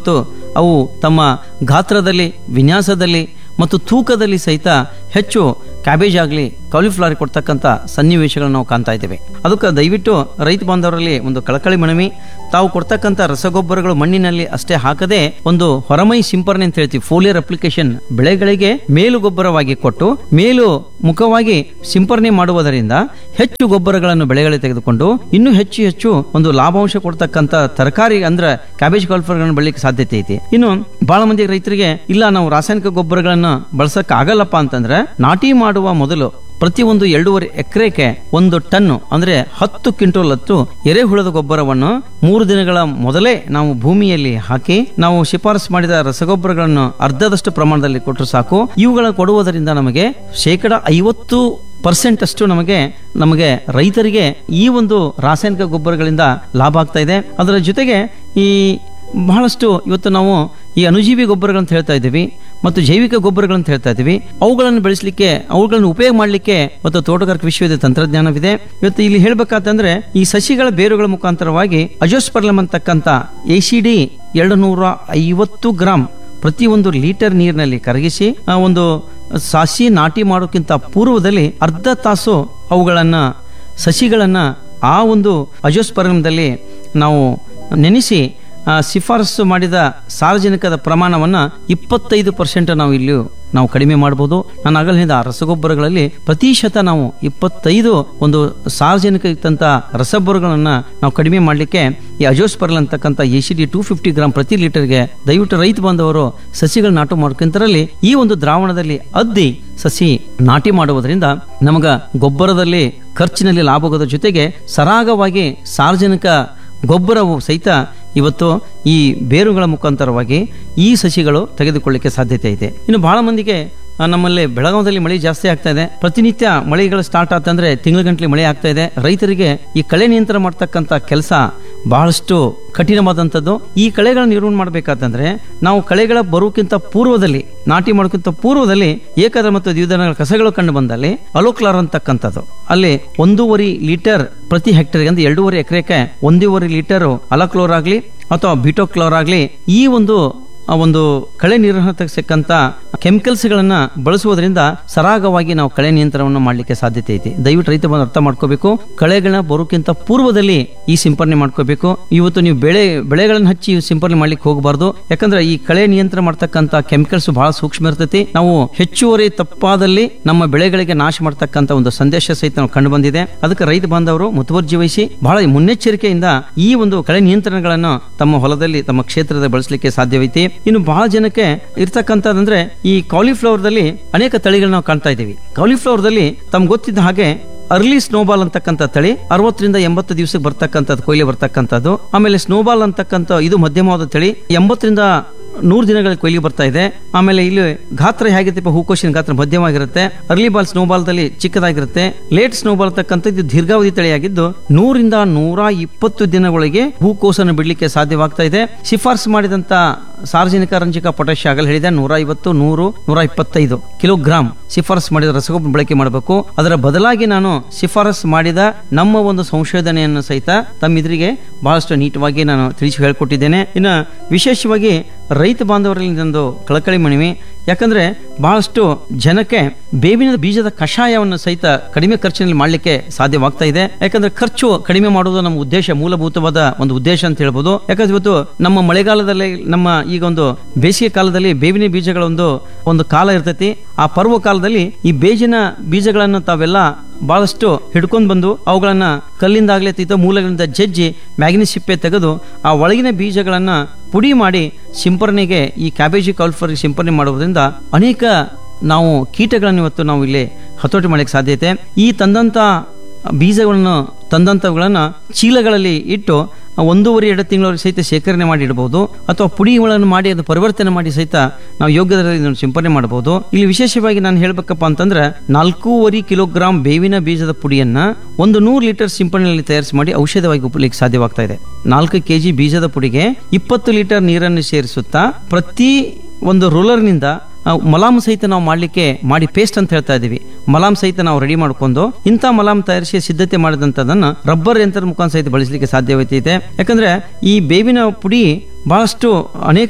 ಅವು ತಮ್ಮ ಗಾತ್ರದಲ್ಲಿ ವಿನ್ಯಾಸದಲ್ಲಿ ಮತ್ತು ತೂಕದಲ್ಲಿ ಸಹಿತ ಹೆಚ್ಚು ಕ್ಯಾಬೇಜ್ ಆಗಲಿ ಕಾಲಿಫ್ಲವರ್ ಕೊಡ್ತಕ್ಕಂಥ ಸನ್ನಿವೇಶಗಳನ್ನು ನಾವು ಕಾಣ್ತಾ ಇದ್ದೇವೆ ಅದಕ್ಕೆ ದಯವಿಟ್ಟು ರೈತ ಬಾಂಧವರಲ್ಲಿ ಒಂದು ಕಳಕಳಿ ಮನವಿ ತಾವು ಕೊಡ್ತಕ್ಕಂಥ ರಸಗೊಬ್ಬರಗಳು ಮಣ್ಣಿನಲ್ಲಿ ಅಷ್ಟೇ ಹಾಕದೆ ಒಂದು ಹೊರಮೈ ಸಿಂಪರಣೆ ಅಂತ ಹೇಳ್ತೀವಿ ಫೋಲಿಯರ್ ಅಪ್ಲಿಕೇಶನ್ ಬೆಳೆಗಳಿಗೆ ಮೇಲು ಗೊಬ್ಬರವಾಗಿ ಕೊಟ್ಟು ಮೇಲು ಮುಖವಾಗಿ ಸಿಂಪರಣೆ ಮಾಡುವುದರಿಂದ ಹೆಚ್ಚು ಗೊಬ್ಬರಗಳನ್ನು ಬೆಳೆಗಳಿಗೆ ತೆಗೆದುಕೊಂಡು ಇನ್ನೂ ಹೆಚ್ಚು ಹೆಚ್ಚು ಒಂದು ಲಾಭಾಂಶ ಕೊಡ್ತಕ್ಕಂಥ ತರಕಾರಿ ಅಂದ್ರೆ ಕ್ಯಾಬೇಜ್ ಕಾಲಿಫ್ಲವರ್ಗಳನ್ನು ಬೆಳಿಲಿಕ್ಕೆ ಸಾಧ್ಯತೆ ಐತಿ ಇನ್ನು ಬಹಳ ಮಂದಿ ರೈತರಿಗೆ ಇಲ್ಲ ನಾವು ರಾಸಾಯನಿಕ ಗೊಬ್ಬರಗಳನ್ನ ಬಳಸಕ್ ಆಗಲ್ಲಪ್ಪ ಅಂತಂದ್ರೆ ನಾಟಿ ಮಾಡುವ ಮೊದಲು ಪ್ರತಿ ಒಂದು ಎರಡೂವರೆ ಎಕರೆಗೆ ಒಂದು ಟನ್ ಅಂದ್ರೆ ಹತ್ತು ಕ್ವಿಂಟಲ್ ಹತ್ತು ಎರೆಹುಳದ ಗೊಬ್ಬರವನ್ನು ಮೂರು ದಿನಗಳ ಮೊದಲೇ ನಾವು ಭೂಮಿಯಲ್ಲಿ ಹಾಕಿ ನಾವು ಶಿಫಾರಸು ಮಾಡಿದ ರಸಗೊಬ್ಬರಗಳನ್ನು ಅರ್ಧದಷ್ಟು ಪ್ರಮಾಣದಲ್ಲಿ ಕೊಟ್ಟರು ಸಾಕು ಇವುಗಳ ಕೊಡುವುದರಿಂದ ನಮಗೆ ಶೇಕಡ ಐವತ್ತು ಪರ್ಸೆಂಟ್ ಅಷ್ಟು ನಮಗೆ ನಮಗೆ ರೈತರಿಗೆ ಈ ಒಂದು ರಾಸಾಯನಿಕ ಗೊಬ್ಬರಗಳಿಂದ ಲಾಭ ಆಗ್ತಾ ಇದೆ ಅದರ ಜೊತೆಗೆ ಈ ಬಹಳಷ್ಟು ಇವತ್ತು ನಾವು ಈ ಅನುಜೀವಿ ಗೊಬ್ಬರಗಳಂತ ಹೇಳ್ತಾ ಇದ್ದೀವಿ ಮತ್ತು ಜೈವಿಕ ಗೊಬ್ಬರಗಳಂತ ಹೇಳ್ತಾ ಇದ್ದೀವಿ ಅವುಗಳನ್ನು ಬೆಳೆಸಲಿಕ್ಕೆ ಅವುಗಳನ್ನು ಉಪಯೋಗ ಮಾಡಲಿಕ್ಕೆ ಮತ್ತು ತೋಟಗಾರಿಕೆ ವಿಶ್ವವಿದ್ಯಾಲಯ ತಂತ್ರಜ್ಞಾನವಿದೆ ಇವತ್ತು ಇಲ್ಲಿ ಹೇಳ್ಬೇಕಂತಂದ್ರೆ ಈ ಸಸಿಗಳ ಬೇರುಗಳ ಮುಖಾಂತರವಾಗಿ ಅಜೋಸ್ಪರ್ಲಮ್ ಅಂತಕ್ಕಂಥ ಎ ಸಿ ಡಿ ಎರಡು ನೂರ ಐವತ್ತು ಗ್ರಾಂ ಪ್ರತಿ ಒಂದು ಲೀಟರ್ ನೀರಿನಲ್ಲಿ ಕರಗಿಸಿ ಆ ಒಂದು ಸಸಿ ನಾಟಿ ಮಾಡೋಕ್ಕಿಂತ ಪೂರ್ವದಲ್ಲಿ ಅರ್ಧ ತಾಸು ಅವುಗಳನ್ನ ಸಸಿಗಳನ್ನ ಆ ಒಂದು ಅಜೋಸ್ಪರ್ಲಮ್ದಲ್ಲಿ ನಾವು ನೆನೆಸಿ ಆ, ಶಿಫಾರಸು ಮಾಡಿದ ಸಾರ್ವಜನಿಕದ ಪ್ರಮಾಣವನ್ನು ಇಪ್ಪತ್ತೈದು ಪರ್ಸೆಂಟ್ ನಾವು ಇಲ್ಲಿ ನಾವು ಕಡಿಮೆ ಮಾಡಬಹುದು ನಾನು ಆಗಲೇ ಹೇಳಿದ ಆ ರಸಗೊಬ್ಬರಗಳಲ್ಲಿ ಪ್ರತಿಶತ ನಾವು ಇಪ್ಪತ್ತೈದು ಒಂದು ಸಾರ್ವಜನಿಕ ಇತ್ತಂತ ರಸಗೊಬ್ಬರಗಳನ್ನು ನಾವು ಕಡಿಮೆ ಮಾಡಲಿಕ್ಕೆ ಈ ಅಜೋಸ್ಪರ್ಲ್ ಅಂತಕ್ಕಂಥ A C D two fifty gram ಪ್ರತಿ ಲೀಟರ್ಗೆ ದಯವಿಟ್ಟು ರೈತ ಬಾಂಧವರು ಸಸಿಗಳು ನಾಟು ಮಾಡ್ಕೊಂತರಲ್ಲಿ ಈ ಒಂದು ದ್ರಾವಣದಲ್ಲಿ ಅದ್ದಿ ಸಸಿ ನಾಟಿ ಮಾಡುವುದರಿಂದ ನಮಗ ಗೊಬ್ಬರದಲ್ಲಿ ಖರ್ಚಿನಲ್ಲಿ ಲಾಭದ ಜೊತೆಗೆ ಸರಾಗವಾಗಿ ಸಾರ್ವಜನಿಕ ಗೊಬ್ಬರವು ಸಹಿತ ಇವತ್ತು ಈ ಬೇರುಗಳ ಮುಖಾಂತರವಾಗಿ ಈ ಸಸಿಗಳು ತೆಗೆದುಕೊಳ್ಳಿಕ್ಕೆ ಸಾಧ್ಯತೆ ಇದೆ ಇನ್ನು ಬಹಳ ಮಂದಿಗೆ ಆ, ನಮ್ಮಲ್ಲಿ ಬೆಳಗಾವದಲ್ಲಿ ಮಳೆ ಜಾಸ್ತಿ ಆಗ್ತಾ ಇದೆ ಪ್ರತಿನಿತ್ಯ ಮಳೆಗಳು ಸ್ಟಾರ್ಟ್ ಆತಂದ್ರೆ ತಿಂಗಳ ಗಂಟಲೆ ಮಳೆ ಆಗ್ತಾ ಇದೆ ರೈತರಿಗೆ ಈ ಕಳೆ ನಿಯಂತ್ರಣ ಮಾಡ್ತಕ್ಕಂಥ ಕೆಲಸ ಬಹಳಷ್ಟು ಕಠಿಣವಾದಂಥದ್ದು ಈ ಕಳೆಗಳನ್ನ ನಿರ್ವಹಣೆ ಮಾಡಬೇಕಾದಂದ್ರೆ ನಾವು ಕಳೆಗಳ ಬರೋಕ್ಕಿಂತ ಪೂರ್ವದಲ್ಲಿ ನಾಟಿ ಮಾಡೋಕ್ಕಿಂತ ಪೂರ್ವದಲ್ಲಿ ಏಕದ ಮತ್ತು ದ್ವಿದಳ ಕಸಗಳು ಕಂಡು ಬಂದಲ್ಲಿ ಅಲೋಕ್ಲಾರ್ ಅಂತಕ್ಕಂಥದ್ದು ಅಲ್ಲಿ ಒಂದೂವರೆ ಲೀಟರ್ ಪ್ರತಿ ಹೆಕ್ಟರ್ಗೆ ಅಂದ್ರೆ ಎರಡೂವರೆ ಎಕರೆಗೆ ಒಂದೂವರೆ ಲೀಟರ್ ಅಲಕ್ಲೋರ್ ಆಗಲಿ ಅಥವಾ ಬಿಟೋಕ್ಲೋರ್ ಆಗಲಿ ಈ ಒಂದು ಆ ಒಂದು ಕಳೆ ನಿರ್ವಹಣೆ ಸಿಕ್ಕಂತ ಕೆಮಿಕಲ್ಸ್ ಗಳನ್ನ ಬಳಸುವುದರಿಂದ ಸರಾಗವಾಗಿ ನಾವು ಕಳೆ ನಿಯಂತ್ರಣವನ್ನು ಮಾಡಲಿಕ್ಕೆ ಸಾಧ್ಯತೆ ಐತಿ ದಯವಿಟ್ಟು ರೈತ ಬಂದು ಅರ್ಥ ಮಾಡ್ಕೋಬೇಕು ಕಳೆಗಳನ್ನ ಬರೋಕ್ಕಿಂತ ಪೂರ್ವದಲ್ಲಿ ಈ ಸಿಂಪರಣೆ ಮಾಡ್ಕೋಬೇಕು ಇವತ್ತು ನೀವು ಬೆಳೆ ಬೆಳೆಗಳನ್ನು ಹಚ್ಚಿ ಸಿಂಪರಣೆ ಮಾಡ್ಲಿಕ್ಕೆ ಹೋಗಬಾರ್ದು ಯಾಕಂದ್ರೆ ಈ ಕಳೆ ನಿಯಂತ್ರಣ ಮಾಡ್ತಕ್ಕಂತ ಕೆಮಿಕಲ್ಸ್ ಬಹಳ ಸೂಕ್ಷ್ಮ ಇರ್ತೈತಿ ನಾವು ಹೆಚ್ಚುವರಿ ತಪ್ಪಾದಲ್ಲಿ ನಮ್ಮ ಬೆಳೆಗಳಿಗೆ ನಾಶ ಮಾಡ್ತಕ್ಕಂತ ಒಂದು ಸಂದೇಶ ಸಹಿತ ನಾವು ಕಂಡು ಬಂದಿದೆ ಅದಕ್ಕೆ ರೈತ ಬಾಂಧವರು ಮುತುವರ್ಜಿ ವಹಿಸಿ ಬಹಳ ಮುನ್ನೆಚ್ಚರಿಕೆಯಿಂದ ಈ ಒಂದು ಕಳೆ ನಿಯಂತ್ರಣಗಳನ್ನು ತಮ್ಮ ಹೊಲದಲ್ಲಿ ತಮ್ಮ ಕ್ಷೇತ್ರದ ಬಳಸಲಿಕ್ಕೆ ಸಾಧ್ಯವೈತಿ ಇನ್ನು ಬಹಳ ಜನಕ್ಕೆ ಇರ್ತಕ್ಕಂಥದ್ದಂದ್ರೆ ಈ ಕಾಲಿಫ್ಲವರ್ ದಲ್ಲಿ ಅನೇಕ ತಳಿಗಳನ್ನ ನಾವು ಕಾಣ್ತಾ ಇದ್ದೀವಿ ಕಾಲಿಫ್ಲವರ್ ದಲ್ಲಿ ತಮ್ಗೆ ಗೊತ್ತಿದ್ದ ಹಾಗೆ ಅರ್ಲಿ ಸ್ನೋಬಾಲ್ ಅಂತಕ್ಕಂಥ ತಳಿ ಅರವತ್ತರಿಂದ ಎಂಬತ್ತು ದಿವಸಕ್ಕೆ ಬರ್ತಕ್ಕಂಥದ್ದು ಕೊಯ್ಲಿ ಬರ್ತಕ್ಕಂಥದ್ದು ಆಮೇಲೆ ಸ್ನೋಬಾಲ್ ಅಂತಕ್ಕಂಥ ಇದು ಮಧ್ಯಮವಾದ ತಳಿ ಎಂಬತ್ತರಿಂದ ನೂರು ದಿನಗಳ ಕೊಯ್ಲಿ ಬರ್ತಾ ಇದೆ ಆಮೇಲೆ ಇಲ್ಲಿ ಗಾತ್ರ ಹೇಗಿರುತ್ತೆ ಹೂಕೋಶಿನ ಗಾತ್ರ ಮಧ್ಯವಾಗಿರುತ್ತೆ ಅರ್ಲಿ ಬಾಲ್ ಸ್ನೋಬಾಲ್ ದಲ್ಲಿ ಚಿಕ್ಕದಾಗಿರುತ್ತೆ ಲೇಟ್ ಸ್ನೋಬಾಲ್ ಅಂತಕ್ಕಂಥದ್ದು ದೀರ್ಘಾವಧಿ ತಳಿಯಾಗಿದ್ದು ನೂರಿಂದ ನೂರ ಇಪ್ಪತ್ತು ದಿನಗಳಿಗೆ ಹೂಕೋಸನ್ನು ಬಿಡ್ಲಿಕ್ಕೆ ಸಾಧ್ಯವಾಗ್ತಾ ಇದೆ ಶಿಫಾರಸು ಮಾಡಿದಂತ ಸಾರ್ವಜನಿಕ ರಂಜಕ ಪೊಟ್ಯಾಶ್ ಆಗಲ್ ಹೇಳಿದೆ ನೂರ ಐವತ್ತು ನೂರು ನೂರ ಇಪ್ಪತ್ತೈದು ಕಿಲೋಗ್ರಾಂ ಶಿಫಾರಸು ಮಾಡಿದ ರಸಗೊಬ್ಬರ ಬಳಕೆ ಮಾಡಬೇಕು ಅದರ ಬದಲಾಗಿ ನಾನು ಶಿಫಾರಸು ಮಾಡಿದ ನಮ್ಮ ಒಂದು ಸಂಶೋಧನೆಯನ್ನು ಸಹಿತ ತಮ್ಮಿದ್ರಿಗೆ ಬಹಳಷ್ಟು ನೀಟವಾಗಿ ನಾನು ತಿಳಿಸಿ ಹೇಳ್ಕೊಟ್ಟಿದ್ದೇನೆ ಇನ್ನು ವಿಶೇಷವಾಗಿ ರೈತ ಬಾಂಧವರಲ್ಲಿ ಒಂದು ಕಳಕಳಿ ಮನವಿ ಯಾಕಂದ್ರೆ ಬಹಳಷ್ಟು ಜನಕ್ಕೆ ಬೇವಿನ ಬೀಜದ ಕಷಾಯವನ್ನು ಸಹಿತ ಕಡಿಮೆ ಖರ್ಚಿನಲ್ಲಿ ಮಾಡಲಿಕ್ಕೆ ಸಾಧ್ಯವಾಗ್ತಾ ಇದೆ ಯಾಕಂದ್ರೆ ಖರ್ಚು ಕಡಿಮೆ ಮಾಡುವುದು ನಮ್ಮ ಉದ್ದೇಶ ಮೂಲಭೂತವಾದ ಒಂದು ಉದ್ದೇಶ ಅಂತ ಹೇಳ್ಬೋದು ಯಾಕಂದ್ರೆ ಇವತ್ತು ನಮ್ಮ ಮಳೆಗಾಲದಲ್ಲಿ ನಮ್ಮ ಈಗ ಒಂದು ಬೇಸಿಗೆ ಕಾಲದಲ್ಲಿ ಬೇವಿನ ಬೀಜಗಳ ಒಂದು ಒಂದು ಕಾಲ ಇರ್ತೈತಿ ಆ ಪರ್ವ ಕಾಲದಲ್ಲಿ ಈ ಬೇಜಿನ ಬೀಜಗಳನ್ನು ತಾವೆಲ್ಲ ಬಹಳಷ್ಟು ಹಿಡ್ಕೊಂಡು ಬಂದು ಅವುಗಳನ್ನ ಕಲ್ಲಿಂದಾಗ್ಲೇ ತೀತ ಮೂಲಗಳಿಂದ ಜಜ್ಜಿ ಮ್ಯಾಗ್ನಿ ಸಿಪ್ಪೆ ತೆಗೆದು ಆ ಒಳಗಿನ ಬೀಜಗಳನ್ನ ಪುಡಿ ಮಾಡಿ ಸಿಂಪರಣೆಗೆ ಈ ಕ್ಯಾಬೇಜಿ ಕಾಲ್ಫರ್ ಸಿಂಪರಣೆ ಮಾಡುವುದರಿಂದ ಅನೇಕ ನಾವು ಕೀಟಗಳನ್ನು ಇವತ್ತು ನಾವು ಇಲ್ಲಿ ಹತೋಟಿ ಮಾಡಲಿಕ್ಕೆ ಸಾಧ್ಯತೆ ಈ ತಂದಂತ ಬೀಜಗಳನ್ನು ತಂದಂಥವುಗಳನ್ನು ಚೀಲಗಳಲ್ಲಿ ಇಟ್ಟು ಒಂದೂವರೆ ಎರಡು ತಿಂಗಳವರೆಗೆ ಸಹಿತ ಶೇಖರಣೆ ಮಾಡಿ ಇಡಬಹುದು ಅಥವಾ ಪುಡಿಗಳನ್ನು ಮಾಡಿ ಅದು ಪರಿವರ್ತನೆ ಮಾಡಿ ಸಹಿತ ನಾವು ಯೋಗ್ಯದಲ್ಲಿ ಇದನ್ನು ಸಿಂಪರಣೆ ಮಾಡಬಹುದು ಇಲ್ಲಿ ವಿಶೇಷವಾಗಿ ನಾನು ಹೇಳ್ಬೇಕಪ್ಪ ಅಂತಂದ್ರೆ ನಾಲ್ಕೂವರೆ ಕಿಲೋಗ್ರಾಂ ಬೇವಿನ ಬೀಜದ ಪುಡಿಯನ್ನ ಒಂದು ನೂರು ಲೀಟರ್ ಸಿಂಪರಣೆಯಲ್ಲಿ ತಯಾರಿಸಿ ಮಾಡಿ ಔಷಧವಾಗಿ ಉಪಯೋಗಿಸಲಿಕ್ಕೆ ಸಾಧ್ಯವಾಗ್ತಾ ಇದೆ ನಾಲ್ಕು ಕೆಜಿ ಬೀಜದ ಪುಡಿಗೆ ಇಪ್ಪತ್ತು ಲೀಟರ್ ನೀರನ್ನು ಸೇರಿಸುತ್ತಾ ಪ್ರತಿ ಒಂದು ರೋಲರ್ನಿಂದ ಆ, ಮಲಾಮ್ ಸಹಿತ ನಾವು ಮಾಡಲಿಕ್ಕೆ ಮಾಡಿ ಪೇಸ್ಟ್ ಅಂತ ಹೇಳ್ತಾ ಇದೀವಿ ಮಲಾಮ್ ಸಹಿತ ನಾವು ರೆಡಿ ಮಾಡ್ಕೊಂಡು ಇಂಥ ಮಲಾಮ್ ತಯಾರಿಸಿ ಸಿದ್ಧತೆ ಮಾಡಿದಂಥದನ್ನ ರಬ್ಬರ್ ಯಂತ್ರದ ಮುಖಾಂತರ ಸಹಿತ ಬಳಸಲಿಕ್ಕೆ ಸಾಧ್ಯತೆ ಯಾಕಂದ್ರೆ ಈ ಬೇವಿನ ಪುಡಿ ಬಹಳಷ್ಟು ಅನೇಕ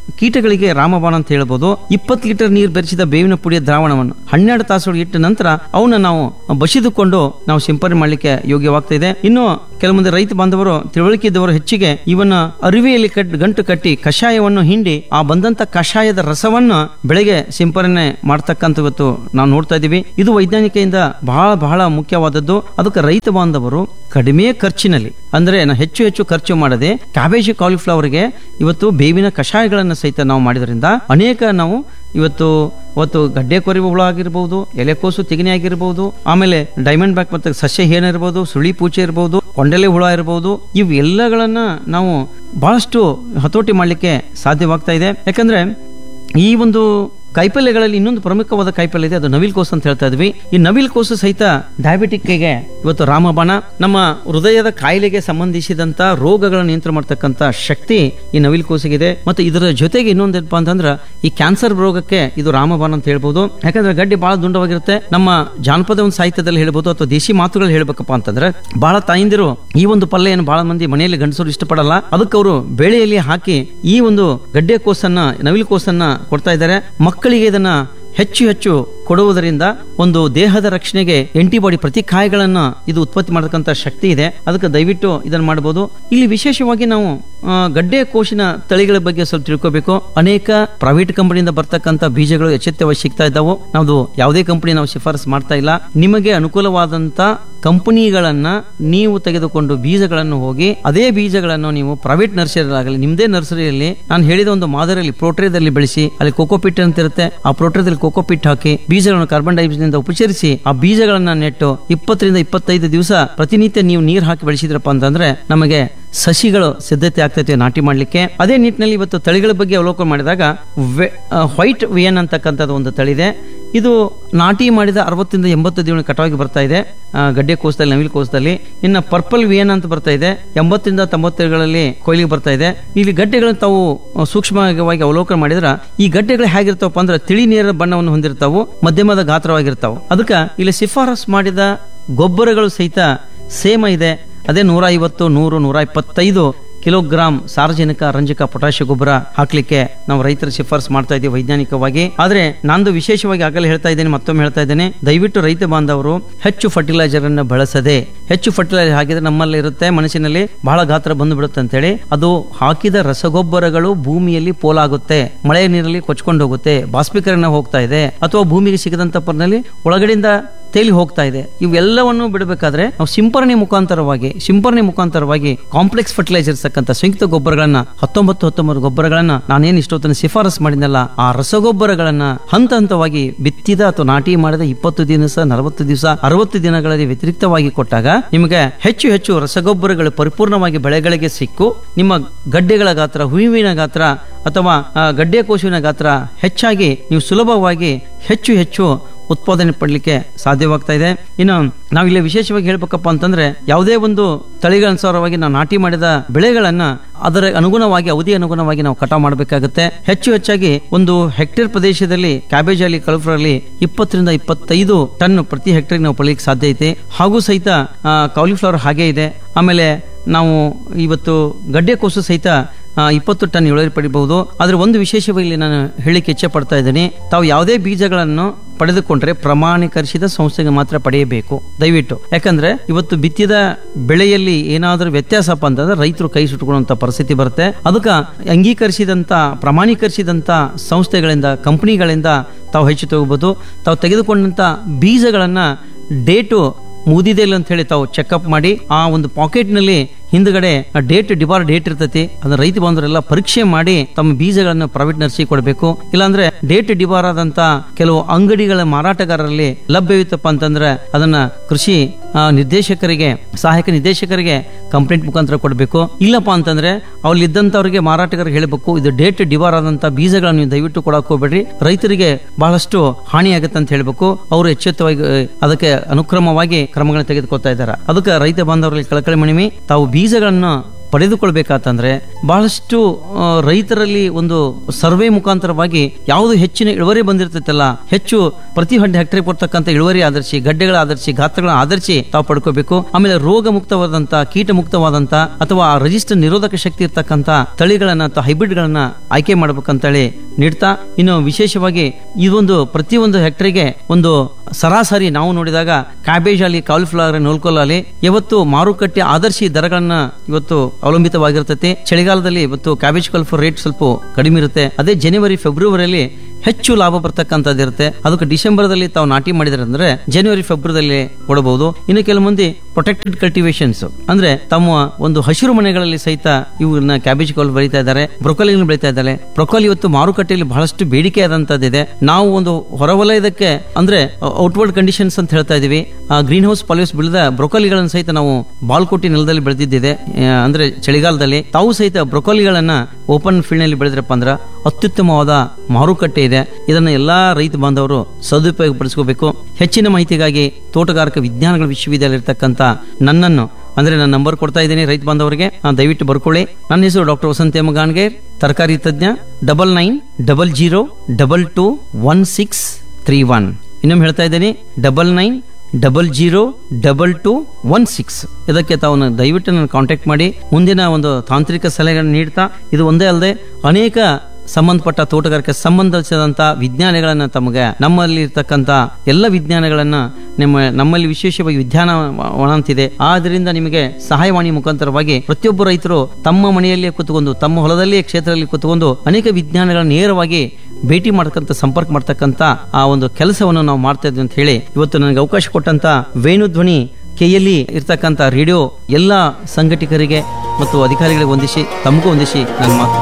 ಕೀಟಗಳಿಗೆ ರಾಮಬಾಣ ಅಂತ ಹೇಳ್ಬೋದು ಇಪ್ಪತ್ತು ಲೀಟರ್ ನೀರು ಬೆರೆಸಿದ ಬೇವಿನ ಪುಡಿಯ ದ್ರಾವಣವನ್ನು ಹನ್ನೆರಡು ತಾಸುಗಳು ಇಟ್ಟ ನಂತರ ಅವನ್ನ ನಾವು ಬಸಿದುಕೊಂಡು ನಾವು ಸಿಂಪರಣೆ ಮಾಡಲಿಕ್ಕೆ ಯೋಗ್ಯವಾಗ್ತಾ ಇದೆ ಇನ್ನು ಕೆಲವೊಂದು ರೈತ ಬಾಂಧವರು ತಿಳುವಳಿಕೆ ಇದ್ದವರು ಹೆಚ್ಚಿಗೆ ಇವನ್ನ ಅರಿವೆಯಲ್ಲಿ ಕಟ್ ಗಂಟು ಕಟ್ಟಿ ಕಷಾಯವನ್ನು ಹಿಂಡಿ ಆ ಬಂದಂತ ಕಷಾಯದ ರಸವನ್ನು ಬೆಳೆಗೆ ಸಿಂಪರಣೆ ಮಾಡ್ತಕ್ಕಂಥ ಇವತ್ತು ನಾವು ನೋಡ್ತಾ ಇದೀವಿ ಇದು ವೈಜ್ಞಾನಿಕೆಯಿಂದ ಬಹಳ ಬಹಳ ಮುಖ್ಯವಾದದ್ದು ಅದಕ್ಕೆ ರೈತ ಬಾಂಧವರು ಕಡಿಮೆ ಖರ್ಚಿನಲ್ಲಿ ಅಂದ್ರೆ ನಾವು ಹೆಚ್ಚು ಹೆಚ್ಚು ಖರ್ಚು ಮಾಡದೆ ಕ್ಯಾಬೇಜ್ ಕಾಲಿಫ್ಲವರ್ಗೆ ಇವತ್ತು ಬೇವಿನ ಕಷಾಯಗಳನ್ನು ಸಹಿತ ನಾವು ಮಾಡಿದ್ರಿಂದ ಅನೇಕ ನಾವು ಇವತ್ತು ಇವತ್ತು ಗಡ್ಡೆ ಕೊರಿವ ಹುಳ ಆಗಿರ್ಬೋದು ಎಲೆಕೋಸು ತೆಗಿನೆ ಆಗಿರ್ಬೋದು ಆಮೇಲೆ ಡೈಮಂಡ್ ಬ್ಯಾಕ್ ಮತ್ತೆ ಸಸ್ಯ ಹೇನ ಇರ್ಬೋದು ಸುಳಿ ಪೂಚೆ ಇರ್ಬೋದು ಕೊಂಡೆಲೆ ಹುಳ ಇರ್ಬೋದು ಇವೆಲ್ಲಗಳನ್ನ ನಾವು ಬಹಳಷ್ಟು ಹತೋಟಿ ಮಾಡಲಿಕ್ಕೆ ಸಾಧ್ಯವಾಗ್ತಾ ಇದೆ ಯಾಕಂದ್ರೆ ಈ ಒಂದು ಕಾಯಿಪಲ್ಯಗಳಲ್ಲಿ ಇನ್ನೊಂದು ಪ್ರಮುಖವಾದ ಕಾಯಿಪಲ್ಯ ಇದೆ ಅದು ನವಿಲ್ ಕೋಸು ಅಂತ ಹೇಳ್ತಾ ಇದ್ವಿ ಈ ನವಿಲ್ ಕೋಸು ಸಹಿತ ಡಯಾಬಿಟಿಕ್ಗೆ ಇವತ್ತು ರಾಮಬಾಣ ನಮ್ಮ ಹೃದಯದ ಕಾಯಿಲೆಗೆ ಸಂಬಂಧಿಸಿದಂತ ರೋಗಗಳನ್ನು ನಿಯಂತ್ರಣ ಮಾಡ್ತಕ್ಕಂತ ಶಕ್ತಿ ಈ ನವಿಲ್ ಕೋಸಿಗಿದೆ ಮತ್ತು ಇದರ ಜೊತೆಗೆ ಇನ್ನೊಂದೇನಪ್ಪ ಅಂತಂದ್ರೆ ಈ ಕ್ಯಾನ್ಸರ್ ರೋಗಕ್ಕೆ ಇದು ರಾಮಬಾಣ ಅಂತ ಹೇಳ್ಬೋದು ಯಾಕಂದ್ರೆ ಗಡ್ಡೆ ಬಹಳ ದುಂಡವಾಗಿರುತ್ತೆ ನಮ್ಮ ಜಾನಪದ ಒಂದು ಸಾಹಿತ್ಯದಲ್ಲಿ ಹೇಳ್ಬೋದು ಅಥವಾ ದೇಶಿ ಮಾತುಗಳು ಹೇಳ್ಬೇಕಪ್ಪ ಅಂತಂದ್ರೆ ಬಹಳ ತಾಯಿಂದಿರು ಈ ಒಂದು ಪಲ್ಲೆಯನ್ನು ಬಹಳ ಮಂದಿ ಮನೆಯಲ್ಲಿ ಗಂಡಸರು ಇಷ್ಟಪಡಲ್ಲ ಅದಕ್ಕೆ ಅವರು ಬೇಳೆಯಲ್ಲಿ ಹಾಕಿ ಈ ಒಂದು ಗಡ್ಡೆ ಕೋಸನ್ನ ನವಿಲು ಕೋಸನ್ನ ಕೊಡ್ತಾ ಇದ್ದಾರೆ ಮಕ್ಕಳಿಗೆ ಇದನ್ನ ಹೆಚ್ಚು ಹೆಚ್ಚು ಕೊಡುವುದರಿಂದ ಒಂದು ದೇಹದ ರಕ್ಷಣೆಗೆ ಆಂಟಿಬಾಡಿ ಪ್ರತಿಕಾಯಗಳನ್ನ ಇದು ಉತ್ಪತ್ತಿ ಮಾಡತಕ್ಕಂತ ಶಕ್ತಿ ಇದೆ ಅದಕ್ಕೆ ದಯವಿಟ್ಟು ಇದನ್ನ ಮಾಡಬಹುದು ಇಲ್ಲಿ ವಿಶೇಷವಾಗಿ ನಾವು ಆ, ಗಡ್ಡೆ ಕೋಶಿನ ತಳಿಗಳ ಬಗ್ಗೆ ಸ್ವಲ್ಪ ತಿಳ್ಕೋಬೇಕು ಅನೇಕ ಪ್ರೈವೇಟ್ ಕಂಪನಿಯಿಂದ ಬರ್ತಕ್ಕಂತ ಬೀಜಗಳು ಎಚ್ಚೆತ್ತವಾಗಿ ಸಿಗ್ತಾ ಇದ್ದಾವೆ ನಾವು ಯಾವುದೇ ಕಂಪನಿ ನಾವು ಶಿಫಾರಸು ಮಾಡ್ತಾ ಇಲ್ಲ ನಿಮಗೆ ಅನುಕೂಲವಾದಂತ ಕಂಪನಿಗಳನ್ನ ನೀವು ತೆಗೆದುಕೊಂಡು ಬೀಜಗಳನ್ನು ಹೋಗಿ ಅದೇ ಬೀಜಗಳನ್ನು ನೀವು ಪ್ರೈವೇಟ್ ನರ್ಸರಿ ಆಗಲಿ ನಿಮ್ದೇ ನರ್ಸರಿಯಲ್ಲಿ ನಾನು ಹೇಳಿದ ಒಂದು ಮಾದರಿಯಲ್ಲಿ ಪ್ರೋಟ್ರೇದಲ್ಲಿ ಬೆಳೆಸಿ ಅಲ್ಲಿ ಕೋಕೋಪಿಟ್ ಅಂತ ಇರುತ್ತೆ ಆ ಪ್ರೋಟ್ರೇದಲ್ಲಿ ಕೋಕೋಪಿಟ್ ಹಾಕಿ ಬೀಜಗಳನ್ನು ಕಾರ್ಬನ್ ಡೈಆಕ್ಸೈಡ್ ಉಪಚರಿಸಿ ಆ ಬೀಜಗಳನ್ನ ನೆಟ್ಟು ಇಪ್ಪತ್ತರಿಂದ ಇಪ್ಪತ್ತೈದು ದಿವಸ ಪ್ರತಿನಿತ್ಯ ನೀವು ನೀರು ಹಾಕಿ ಬೆಳೆಸಿದ್ರಪ್ಪ ಅಂತಂದ್ರೆ ನಮಗೆ ಸಸಿಗಳು ಸಿದ್ಧತೆ ಆಗ್ತೈತೆ ನಾಟಿ ಮಾಡ್ಲಿಕ್ಕೆ ಅದೇ ನಿಟ್ಟಿನಲ್ಲಿ ಇವತ್ತು ತಳಿಗಳ ಬಗ್ಗೆ ಅವಲೋಕನ ಮಾಡಿದಾಗ ವೈಟ್ ವಿಯನ್ ಅಂತಕ್ಕಂಥದ್ದು ಒಂದು ತಳಿ ಇದೆ ಇದು ನಾಟಿ ಮಾಡಿದ ಅರವತ್ತರಿಂದ ಎಂಬತ್ತು ದಿನ ಕಟಾವಿಗೆ ಬರ್ತಾ ಇದೆ ಆ, ಗಡ್ಡೆ ಕೋಸದಲ್ಲಿ ನವಿಲು ಕೋಸದಲ್ಲಿ ಇನ್ನು ಪರ್ಪಲ್ ವಿಯನ್ ಅಂತ ಬರ್ತಾ ಇದೆ ಎಂಬತ್ತರಿಂದ ತೊಂಬತ್ತುಗಳಲ್ಲಿ ಕೊಯ್ಲಿಗೆ ಬರ್ತಾ ಇದೆ ಇಲ್ಲಿ ಗಡ್ಡೆಗಳನ್ನು ತಾವು ಆ, ಸೂಕ್ಷ್ಮವಾಗಿ ಅವಲೋಕನ ಮಾಡಿದ್ರ ಈ ಗಡ್ಡೆಗಳು ಹೇಗಿರ್ತಾವಪ್ಪ ಅಂದ್ರೆ ತಿಳಿ ನೀರ ಬಣ್ಣವನ್ನು ಹೊಂದಿರ್ತಾವು ಮಧ್ಯಮದ ಗಾತ್ರವಾಗಿರ್ತಾವು ಅದಕ್ಕೆ ಇಲ್ಲಿ ಶಿಫಾರಸ್ ಮಾಡಿದ ಗೊಬ್ಬರಗಳು ಸಹಿತ ಸೇಮ ಇದೆ ಅದೇ ನೂರ ಐವತ್ತು ನೂರು ನೂರ ಇಪ್ಪತ್ತೈದು ಕಿಲೋಗ್ರಾಂ ಸಾರ್ವಜನಿಕ ರಂಜಕ ಪೊಟ್ಯಾಷಿಯ ಗೊಬ್ಬರ ಹಾಕ್ಲಿಕ್ಕೆ ನಾವು ರೈತರ ಶಿಫಾರಸು ಮಾಡ್ತಾ ಇದ್ದೀವಿ ವೈಜ್ಞಾನಿಕವಾಗಿ ಆದ್ರೆ ನಂದು ವಿಶೇಷವಾಗಿ ಆಗಲೇ ಹೇಳ್ತಾ ಇದ್ದೇನೆ ಮತ್ತೊಮ್ಮೆ ಹೇಳ್ತಾ ಇದ್ದೇನೆ ದಯವಿಟ್ಟು ರೈತ ಬಾಂಧವರು ಹೆಚ್ಚು ಫರ್ಟಿಲೈಸರ್ ಅನ್ನು ಬಳಸದೆ ಹೆಚ್ಚು ಫರ್ಟಿಲೈಸರ್ ಹಾಕಿದ್ರೆ ನಮ್ಮಲ್ಲಿ ಇರುತ್ತೆ ಮನಸ್ಸಿನಲ್ಲಿ ಬಹಳ ಗಾತ್ರ ಬಂದು ಬಿಡುತ್ತೆ ಅಂತೇಳಿ ಅದು ಹಾಕಿದ ರಸಗೊಬ್ಬರಗಳು ಭೂಮಿಯಲ್ಲಿ ಪೋಲಾಗುತ್ತೆ ಮಳೆ ನೀರಲ್ಲಿ ಕೊಚ್ಕೊಂಡು ಹೋಗುತ್ತೆ ಬಾಷ್ಪೀಕರಣ ಹೋಗ್ತಾ ಇದೆ ಅಥವಾ ಭೂಮಿಗೆ ಸಿಗದಂತ ಪರ್ನಲ್ಲಿ ಒಳಗಡೆಯಿಂದ ತೇಲಿ ಹೋಗ್ತಾ ಇದೆ ಇವೆಲ್ಲವನ್ನು ಬಿಡಬೇಕಾದ್ರೆ ನಾವು ಸಿಂಪರಣೆ ಮುಖಾಂತರವಾಗಿ ಸಿಂಪರಣೆ ಮುಖಾಂತರವಾಗಿ ಕಾಂಪ್ಲೆಕ್ಸ್ ಫರ್ಟಿಲೈಸರ್ಸ್ ತಕ್ಕಂತ ಸಂಯುಕ್ತ ಗೊಬ್ಬರಗಳನ್ನ ಹತ್ತೊಂಬತ್ತು ಹತ್ತೊಂಬತ್ತು ಗೊಬ್ಬರಗಳನ್ನ ನಾನೇನು ಇಷ್ಟೊತ್ತನ ಶಿಫಾರಸ್ ಮಾಡಿದ್ನಲ್ಲ ಆ ರಸಗೊಬ್ಬರಗಳನ್ನ ಹಂತ ಹಂತವಾಗಿ ಬಿತ್ತಿದ ಅಥವಾ ನಾಟಿ ಮಾಡಿದ ಇಪ್ಪತ್ತು ದಿವಸ ನಲವತ್ತು ದಿವಸ ಅರವತ್ತು ದಿನಗಳಲ್ಲಿ ವ್ಯತಿರಿಕ್ತವಾಗಿ ಕೊಟ್ಟಾಗ ನಿಮಗೆ ಹೆಚ್ಚು ಹೆಚ್ಚು ರಸಗೊಬ್ಬರಗಳು ಪರಿಪೂರ್ಣವಾಗಿ ಬೆಳೆಗಳಿಗೆ ಸಿಕ್ಕು ನಿಮ್ಮ ಗಡ್ಡೆಗಳ ಗಾತ್ರ ಹೂವಿನ ಗಾತ್ರ ಅಥವಾ ಆ, ಗಡ್ಡೆ ಕೋಶುವಿನ ಗಾತ್ರ ಹೆಚ್ಚಾಗಿ ನೀವು ಸುಲಭವಾಗಿ ಹೆಚ್ಚು ಹೆಚ್ಚು ಉತ್ಪಾದನೆ ಪಡಲಿಕ್ಕೆ ಸಾಧ್ಯವಾಗ್ತಾ ಇದೆ ಇನ್ನು ನಾವಿಲ್ಲಿ ವಿಶೇಷವಾಗಿ ಹೇಳ್ಬೇಕಪ್ಪ ಅಂತಂದ್ರೆ ಯಾವುದೇ ಒಂದು ತಳಿಗಳ ಅನುಸಾರವಾಗಿ ನಾವು ನಾಟಿ ಮಾಡಿದ ಬೆಳೆಗಳನ್ನ ಅದರ ಅನುಗುಣವಾಗಿ ಅವಧಿ ಅನುಗುಣವಾಗಿ ನಾವು ಕಟಾವು ಮಾಡಬೇಕಾಗುತ್ತೆ ಹೆಚ್ಚು ಹೆಚ್ಚಾಗಿ ಒಂದು ಹೆಕ್ಟೇರ್ ಪ್ರದೇಶದಲ್ಲಿ ಕ್ಯಾಬೇಜ್ ಅಲ್ಲಿ ಕಲ್ಫರ್ ಅಲ್ಲಿ ಇಪ್ಪತ್ತರಿಂದ ಇಪ್ಪತ್ತೈದು ಟನ್ ಪ್ರತಿ ಹೆಕ್ಟೇರ್ ನಾವು ಪಡಲಿಕ್ಕೆ ಸಾಧ್ಯ ಐತೆ ಹಾಗೂ ಸಹಿತ ಕಾಲಿಫ್ಲವರ್ ಹಾಗೆ ಇದೆ ಆಮೇಲೆ ನಾವು ಇವತ್ತು ಗಡ್ಡೆ ಕೋಸು ಸಹಿತ ಆ, ಇಪ್ಪತ್ತು ಟನ್ ಇಳುವರಿ ಪಡಿಬಹುದು ಆದ್ರೆ ಒಂದು ವಿಶೇಷವಾಗಿ ನಾನು ಹೇಳಿಕ್ಕೆ ಇಚ್ಛೆ ಪಡ್ತಾ ಇದ್ದೀನಿ ತಾವು ಯಾವುದೇ ಬೀಜಗಳನ್ನು ಪಡೆದುಕೊಂಡ್ರೆ ಪ್ರಮಾಣೀಕರಿಸಿದ ಸಂಸ್ಥೆಗೆ ಮಾತ್ರ ಪಡೆಯಬೇಕು ದಯವಿಟ್ಟು ಯಾಕಂದ್ರೆ ಇವತ್ತು ಬಿತ್ತಿದ ಬೆಳೆಯಲ್ಲಿ ಏನಾದರೂ ವ್ಯತ್ಯಾಸಪ್ಪ ಅಂತಂದ್ರೆ ರೈತರು ಕೈ ಸುಟ್ಕೊಳ್ಳುವಂತ ಪರಿಸ್ಥಿತಿ ಬರುತ್ತೆ ಅದಕ್ಕೆ ಅಂಗೀಕರಿಸಿದಂತ ಪ್ರಮಾಣೀಕರಿಸಿದಂತ ಸಂಸ್ಥೆಗಳಿಂದ ಕಂಪನಿಗಳಿಂದ ತಾವು ಹೆಚ್ಚು ತಗೋಬಹುದು ತಾವು ತೆಗೆದುಕೊಂಡಂತ ಬೀಜಗಳನ್ನ ಡೇಟು ಮುಗಿದಿದೆ ಇಲ್ಲ ಅಂತ ಹೇಳಿ ತಾವು ಚೆಕ್ಅಪ್ ಮಾಡಿ ಆ ಒಂದು ಪಾಕೆಟ್ ನಲ್ಲಿ ಹಿಂದ್ಗಡೆ ಡೇಟ್ ಡಿಬಾರ್ ಡೇಟ್ ಇರ್ತೈತಿ ಅದನ್ನ ರೈತ ಬಂದವರೆಲ್ಲ ಪರೀಕ್ಷೆ ಮಾಡಿ ತಮ್ಮ ಬೀಜಗಳನ್ನು ಪ್ರೈವೇಟ್ ನರ್ಸರಿ ಕೊಡಬೇಕು ಇಲ್ಲಾಂದ್ರೆ ಡೇಟ್ ಡಿಬಾರ್ ಆದಂತ ಕೆಲವು ಅಂಗಡಿಗಳ ಮಾರಾಟಗಾರರಲ್ಲಿ ಲಭ್ಯವಿತ್ತಪ್ಪ ಅಂತಂದ್ರೆ ಅದನ್ನ ಕೃಷಿ ಆ, ನಿರ್ದೇಶಕರಿಗೆ ಸಹಾಯಕ ನಿರ್ದೇಶಕರಿಗೆ ಕಂಪ್ಲೇಂಟ್ ಮುಖಾಂತರ ಕೊಡಬೇಕು ಇಲ್ಲಪ್ಪ ಅಂತಂದ್ರೆ ಅಲ್ಲಿ ಇದ್ದಂತವರಿಗೆ ಮಾರಾಟಗಾರರಿಗೆ ಹೇಳಬೇಕು ಇದು ಡೇಟ್ ಡಿಬಾರ್ ಆದಂತ ಬೀಜಗಳನ್ನು ನೀವು ದಯವಿಟ್ಟು ಕೊಡಕ್ ಹೋಗ್ಬೇಡ್ರಿ ರೈತರಿಗೆ ಬಹಳಷ್ಟು ಹಾನಿ ಆಗುತ್ತೆ ಅಂತ ಹೇಳ್ಬೇಕು ಅವರು ಎಚ್ಚೆತ್ತವಾಗಿ ಆ, ಅದಕ್ಕೆ ಅನುಕ್ರಮವಾಗಿ ಕ್ರಮಗಳನ್ನು ತೆಗೆದುಕೊಳ್ತಾ ಇದ್ದಾರೆ ಅದಕ್ಕೆ ರೈತ ಬಾಂಧವರಲ್ಲಿ ಕಳಕಳಿ ಮಣಿಮಿ ತಾವು ಬೀಜಗಳನ್ನು ಪಡೆದುಕೊಳ್ಬೇಕಾತಂದ್ರೆ ಬಹಳಷ್ಟು ಆ, ರೈತರಲ್ಲಿ ಒಂದು ಸರ್ವೆ ಮುಖಾಂತರವಾಗಿ ಯಾವುದು ಹೆಚ್ಚಿನ ಇಳುವರಿ ಬಂದಿರ್ತೈತಲ್ಲ ಹೆಚ್ಚು ಪ್ರತಿ ಹಂಡೆ ಹೆಕ್ಟರ್ ಬರ್ತಕ್ಕಂಥ ಇಳುವರಿ ಆಧರಿಸಿ ಗಡ್ಡೆಗಳ ಆಧರಿಸಿ ಗಾತ್ರಗಳ ಆಧರಿಸಿ ತಾವು ಪಡ್ಕೋಬೇಕು ಆಮೇಲೆ ರೋಗ ಮುಕ್ತವಾದಂತ ಕೀಟ ಮುಕ್ತವಾದಂತ ಅಥವಾ ರಿಜಿಸ್ಟರ್ ನಿರೋಧಕ ಶಕ್ತಿ ಇರ್ತಕ್ಕಂಥ ತಳಿಗಳನ್ನ ಅಥವಾ ಹೈಬ್ರಿಡ್ ಗಳನ್ನ ಆಯ್ಕೆ ಮಾಡ್ಬೇಕಂತೇಳಿ ನೀಡ್ತಾ ಇನ್ನು ವಿಶೇಷವಾಗಿ ಇದೊಂದು ಪ್ರತಿಯೊಂದು ಹೆಕ್ಟರ್ಗೆ ಒಂದು ಸರಾಸರಿ ನಾವು ನೋಡಿದಾಗ ಕ್ಯಾಬೇಜ್ ಅಲ್ಲಿ ಕಾಲಿಫ್ಲವರ್ ನೂಲ್ಕೋಲ್ ಅಲ್ಲಿ ಇವತ್ತು ಮಾರುಕಟ್ಟೆ ಆದರ್ಶಿ ದರಗಳನ್ನ ಇವತ್ತು ಅವಲಂಬಿತವಾಗಿರ್ತೈತೆ ಚಳಿಗಾಲದಲ್ಲಿ ಇವತ್ತು ಕ್ಯಾಬೇಜ್ ಕಾಲಿಫ್ಲವರ್ ರೇಟ್ ಸ್ವಲ್ಪ ಕಡಿಮೆ ಇರುತ್ತೆ ಅದೇ ಜನವರಿ ಫೆಬ್ರವರಿಯಲ್ಲಿ ಹೆಚ್ಚು ಲಾಭ ಬರ್ತಕ್ಕಂಥದ್ದು ಇರುತ್ತೆ ಅದಕ್ಕೆ ಡಿಸೆಂಬರ್ದಲ್ಲಿ ತಾವು ನಾಟಿ ಮಾಡಿದ್ರೆ ಅಂದ್ರೆ ಜನವರಿ ಫೆಬ್ರವರಿಯಲ್ಲಿ ಕೊಡಬಹುದು ಇನ್ನು ಕೆಲವು ಮಂದಿ ಪ್ರೊಟೆಕ್ಟೆಡ್ ಕಲ್ಟಿವೇಶನ್ಸ್ ಅಂದ್ರೆ ತಮ್ಮ ಒಂದು ಹಸಿರು ಮನೆಗಳಲ್ಲಿ ಸಹಿತ ಇವನ್ನ ಕ್ಯಾಬೇಜ್ ಕಾಲ್ ಬೆಳೀತಾ ಇದ್ದಾರೆ ಬ್ರೊಕೊಲಿ ಬೆಳೀತಾ ಇದ್ದಾರೆ ಬ್ರೊಕೊಲಿ ಇವತ್ತು ಮಾರುಕಟ್ಟೆಯಲ್ಲಿ ಬಹಳಷ್ಟು ಬೇಡಿಕೆ ಆದಂತದ್ದಿದೆ ನಾವು ಒಂದು ಹೊರವಲಯದಕ್ಕೆ ಅಂದ್ರೆ ಔಟ್ವರ್ಡ್ ಕಂಡೀಷನ್ಸ್ ಅಂತ ಹೇಳ್ತಾ ಇದೀವಿ ಗ್ರೀನ್ ಹೌಸ್ ಪಾಲಿಸ್ ಬೆಳೆದ ಬ್ರೊಕೊಲಿಗಳನ್ನು ಸಹಿತ ನಾವು ಬಾಲ್ಕೋಟಿ ನೆಲದಲ್ಲಿ ಬೆಳೆದಿದ್ದಿದೆ ಆ, ಅಂದ್ರೆ ಚಳಿಗಾಲದಲ್ಲಿ ತಾವು ಸಹಿತ ಬ್ರೊಕೊಲಿಗಳನ್ನ ಓಪನ್ ಫೀಲ್ಡ್ ನಲ್ಲಿ ಬೆಳೆದ್ರಪ್ಪ ಅಂದ್ರ ಅತ್ಯುತ್ತಮವಾದ ಮಾರುಕಟ್ಟೆ ಇದೆ ಇದನ್ನ ಎಲ್ಲಾ ರೈತ ಬಾಂಧವರು ಸದುಪಯೋಗ ಪಡಿಸ್ಕೋಬೇಕು ಹೆಚ್ಚಿನ ಮಾಹಿತಿಗಾಗಿ ತೋಟಗಾರಿಕಾ ವಿಜ್ಞಾನಗಳ ವಿಶ್ವವಿದ್ಯಾಲಯ ಇರತಕ್ಕಂತ ನನ್ನನ್ನು ಅಂದ್ರೆ ನನ್ನ ನಂಬರ್ ಕೊಡ್ತಾ ಇದ್ದೀನಿ ರೈತ ಬಾಂಧವರಿಗೆ ಆ, ದಯವಿಟ್ಟು ಬರ್ಕೊಳ್ಳಿ ನನ್ನ ಹೆಸರು ಡಾಕ್ಟರ್ ವಸಂತ ಎಂ ಗಾನ್ಗೇರ್ ತರಕಾರಿ ತಜ್ಞ double nine double zero double two one six three one ಇನ್ನೊಮ್ಮೆ ಹೇಳ್ತಾ ಇದ್ದೀನಿ double nine double zero double two one six ಇದಕ್ಕೆ ತಾವು ನನ್ನ ದಯವಿಟ್ಟು ನನ್ನ ಕಾಂಟ್ಯಾಕ್ಟ್ ಮಾಡಿ ಮುಂದಿನ ಒಂದು ತಾಂತ್ರಿಕ ಸಲಹೆಗಳನ್ನು ನೀಡ್ತಾ ಇದು ಒಂದೇ ಅಲ್ಲದೆ ಅನೇಕ ಸಂಬಂಧಪಟ್ಟ ತೋಟಗಾರಿಕೆ ಸಂಬಂಧಿಸಿದಂತ ವಿಜ್ಞಾನಗಳನ್ನ ತಮಗೆ ನಮ್ಮಲ್ಲಿ ಇರ್ತಕ್ಕಂತ ಎಲ್ಲ ವಿಜ್ಞಾನಗಳನ್ನ ನಿಮ್ಮ ನಮ್ಮಲ್ಲಿ ವಿಶೇಷವಾಗಿ ವಿಜ್ಞಾನ ವನ ಅಂತಿದೆ ಆದ್ರಿಂದ ನಿಮಗೆ ಸಹಾಯವಾಣಿ ಮುಖಾಂತರವಾಗಿ ಪ್ರತಿಯೊಬ್ಬ ರೈತರು ತಮ್ಮ ಮನೆಯಲ್ಲೇ ಕೂತ್ಕೊಂಡು ತಮ್ಮ ಹೊಲದಲ್ಲಿಯೇ ಕ್ಷೇತ್ರದಲ್ಲಿ ಕೂತ್ಕೊಂಡು ಅನೇಕ ವಿಜ್ಞಾನಗಳನ್ನ ನೇರವಾಗಿ ಭೇಟಿ ಮಾಡ್ತಕ್ಕಂಥ ಸಂಪರ್ಕ ಮಾಡ್ತಕ್ಕಂಥ ಆ ಒಂದು ಕೆಲಸವನ್ನು ನಾವು ಮಾಡ್ತಾ ಇದ್ವಿ ಅಂತ ಹೇಳಿ ಇವತ್ತು ನನಗೆ ಅವಕಾಶ ಕೊಟ್ಟಂತ ವೇಣುಧ್ವನಿ ಕೆಯಲ್ಲಿ ಇರ್ತಕ್ಕಂಥ ರೇಡಿಯೋ ಎಲ್ಲ ಸಂಘಟಕರಿಗೆ ಮತ್ತು ಅಧಿಕಾರಿಗಳಿಗೆ ಹೊಂದಿಸಿ ತಮಗೂ ಹೊಂದಿಸಿ ನನ್ನ ಮಾತು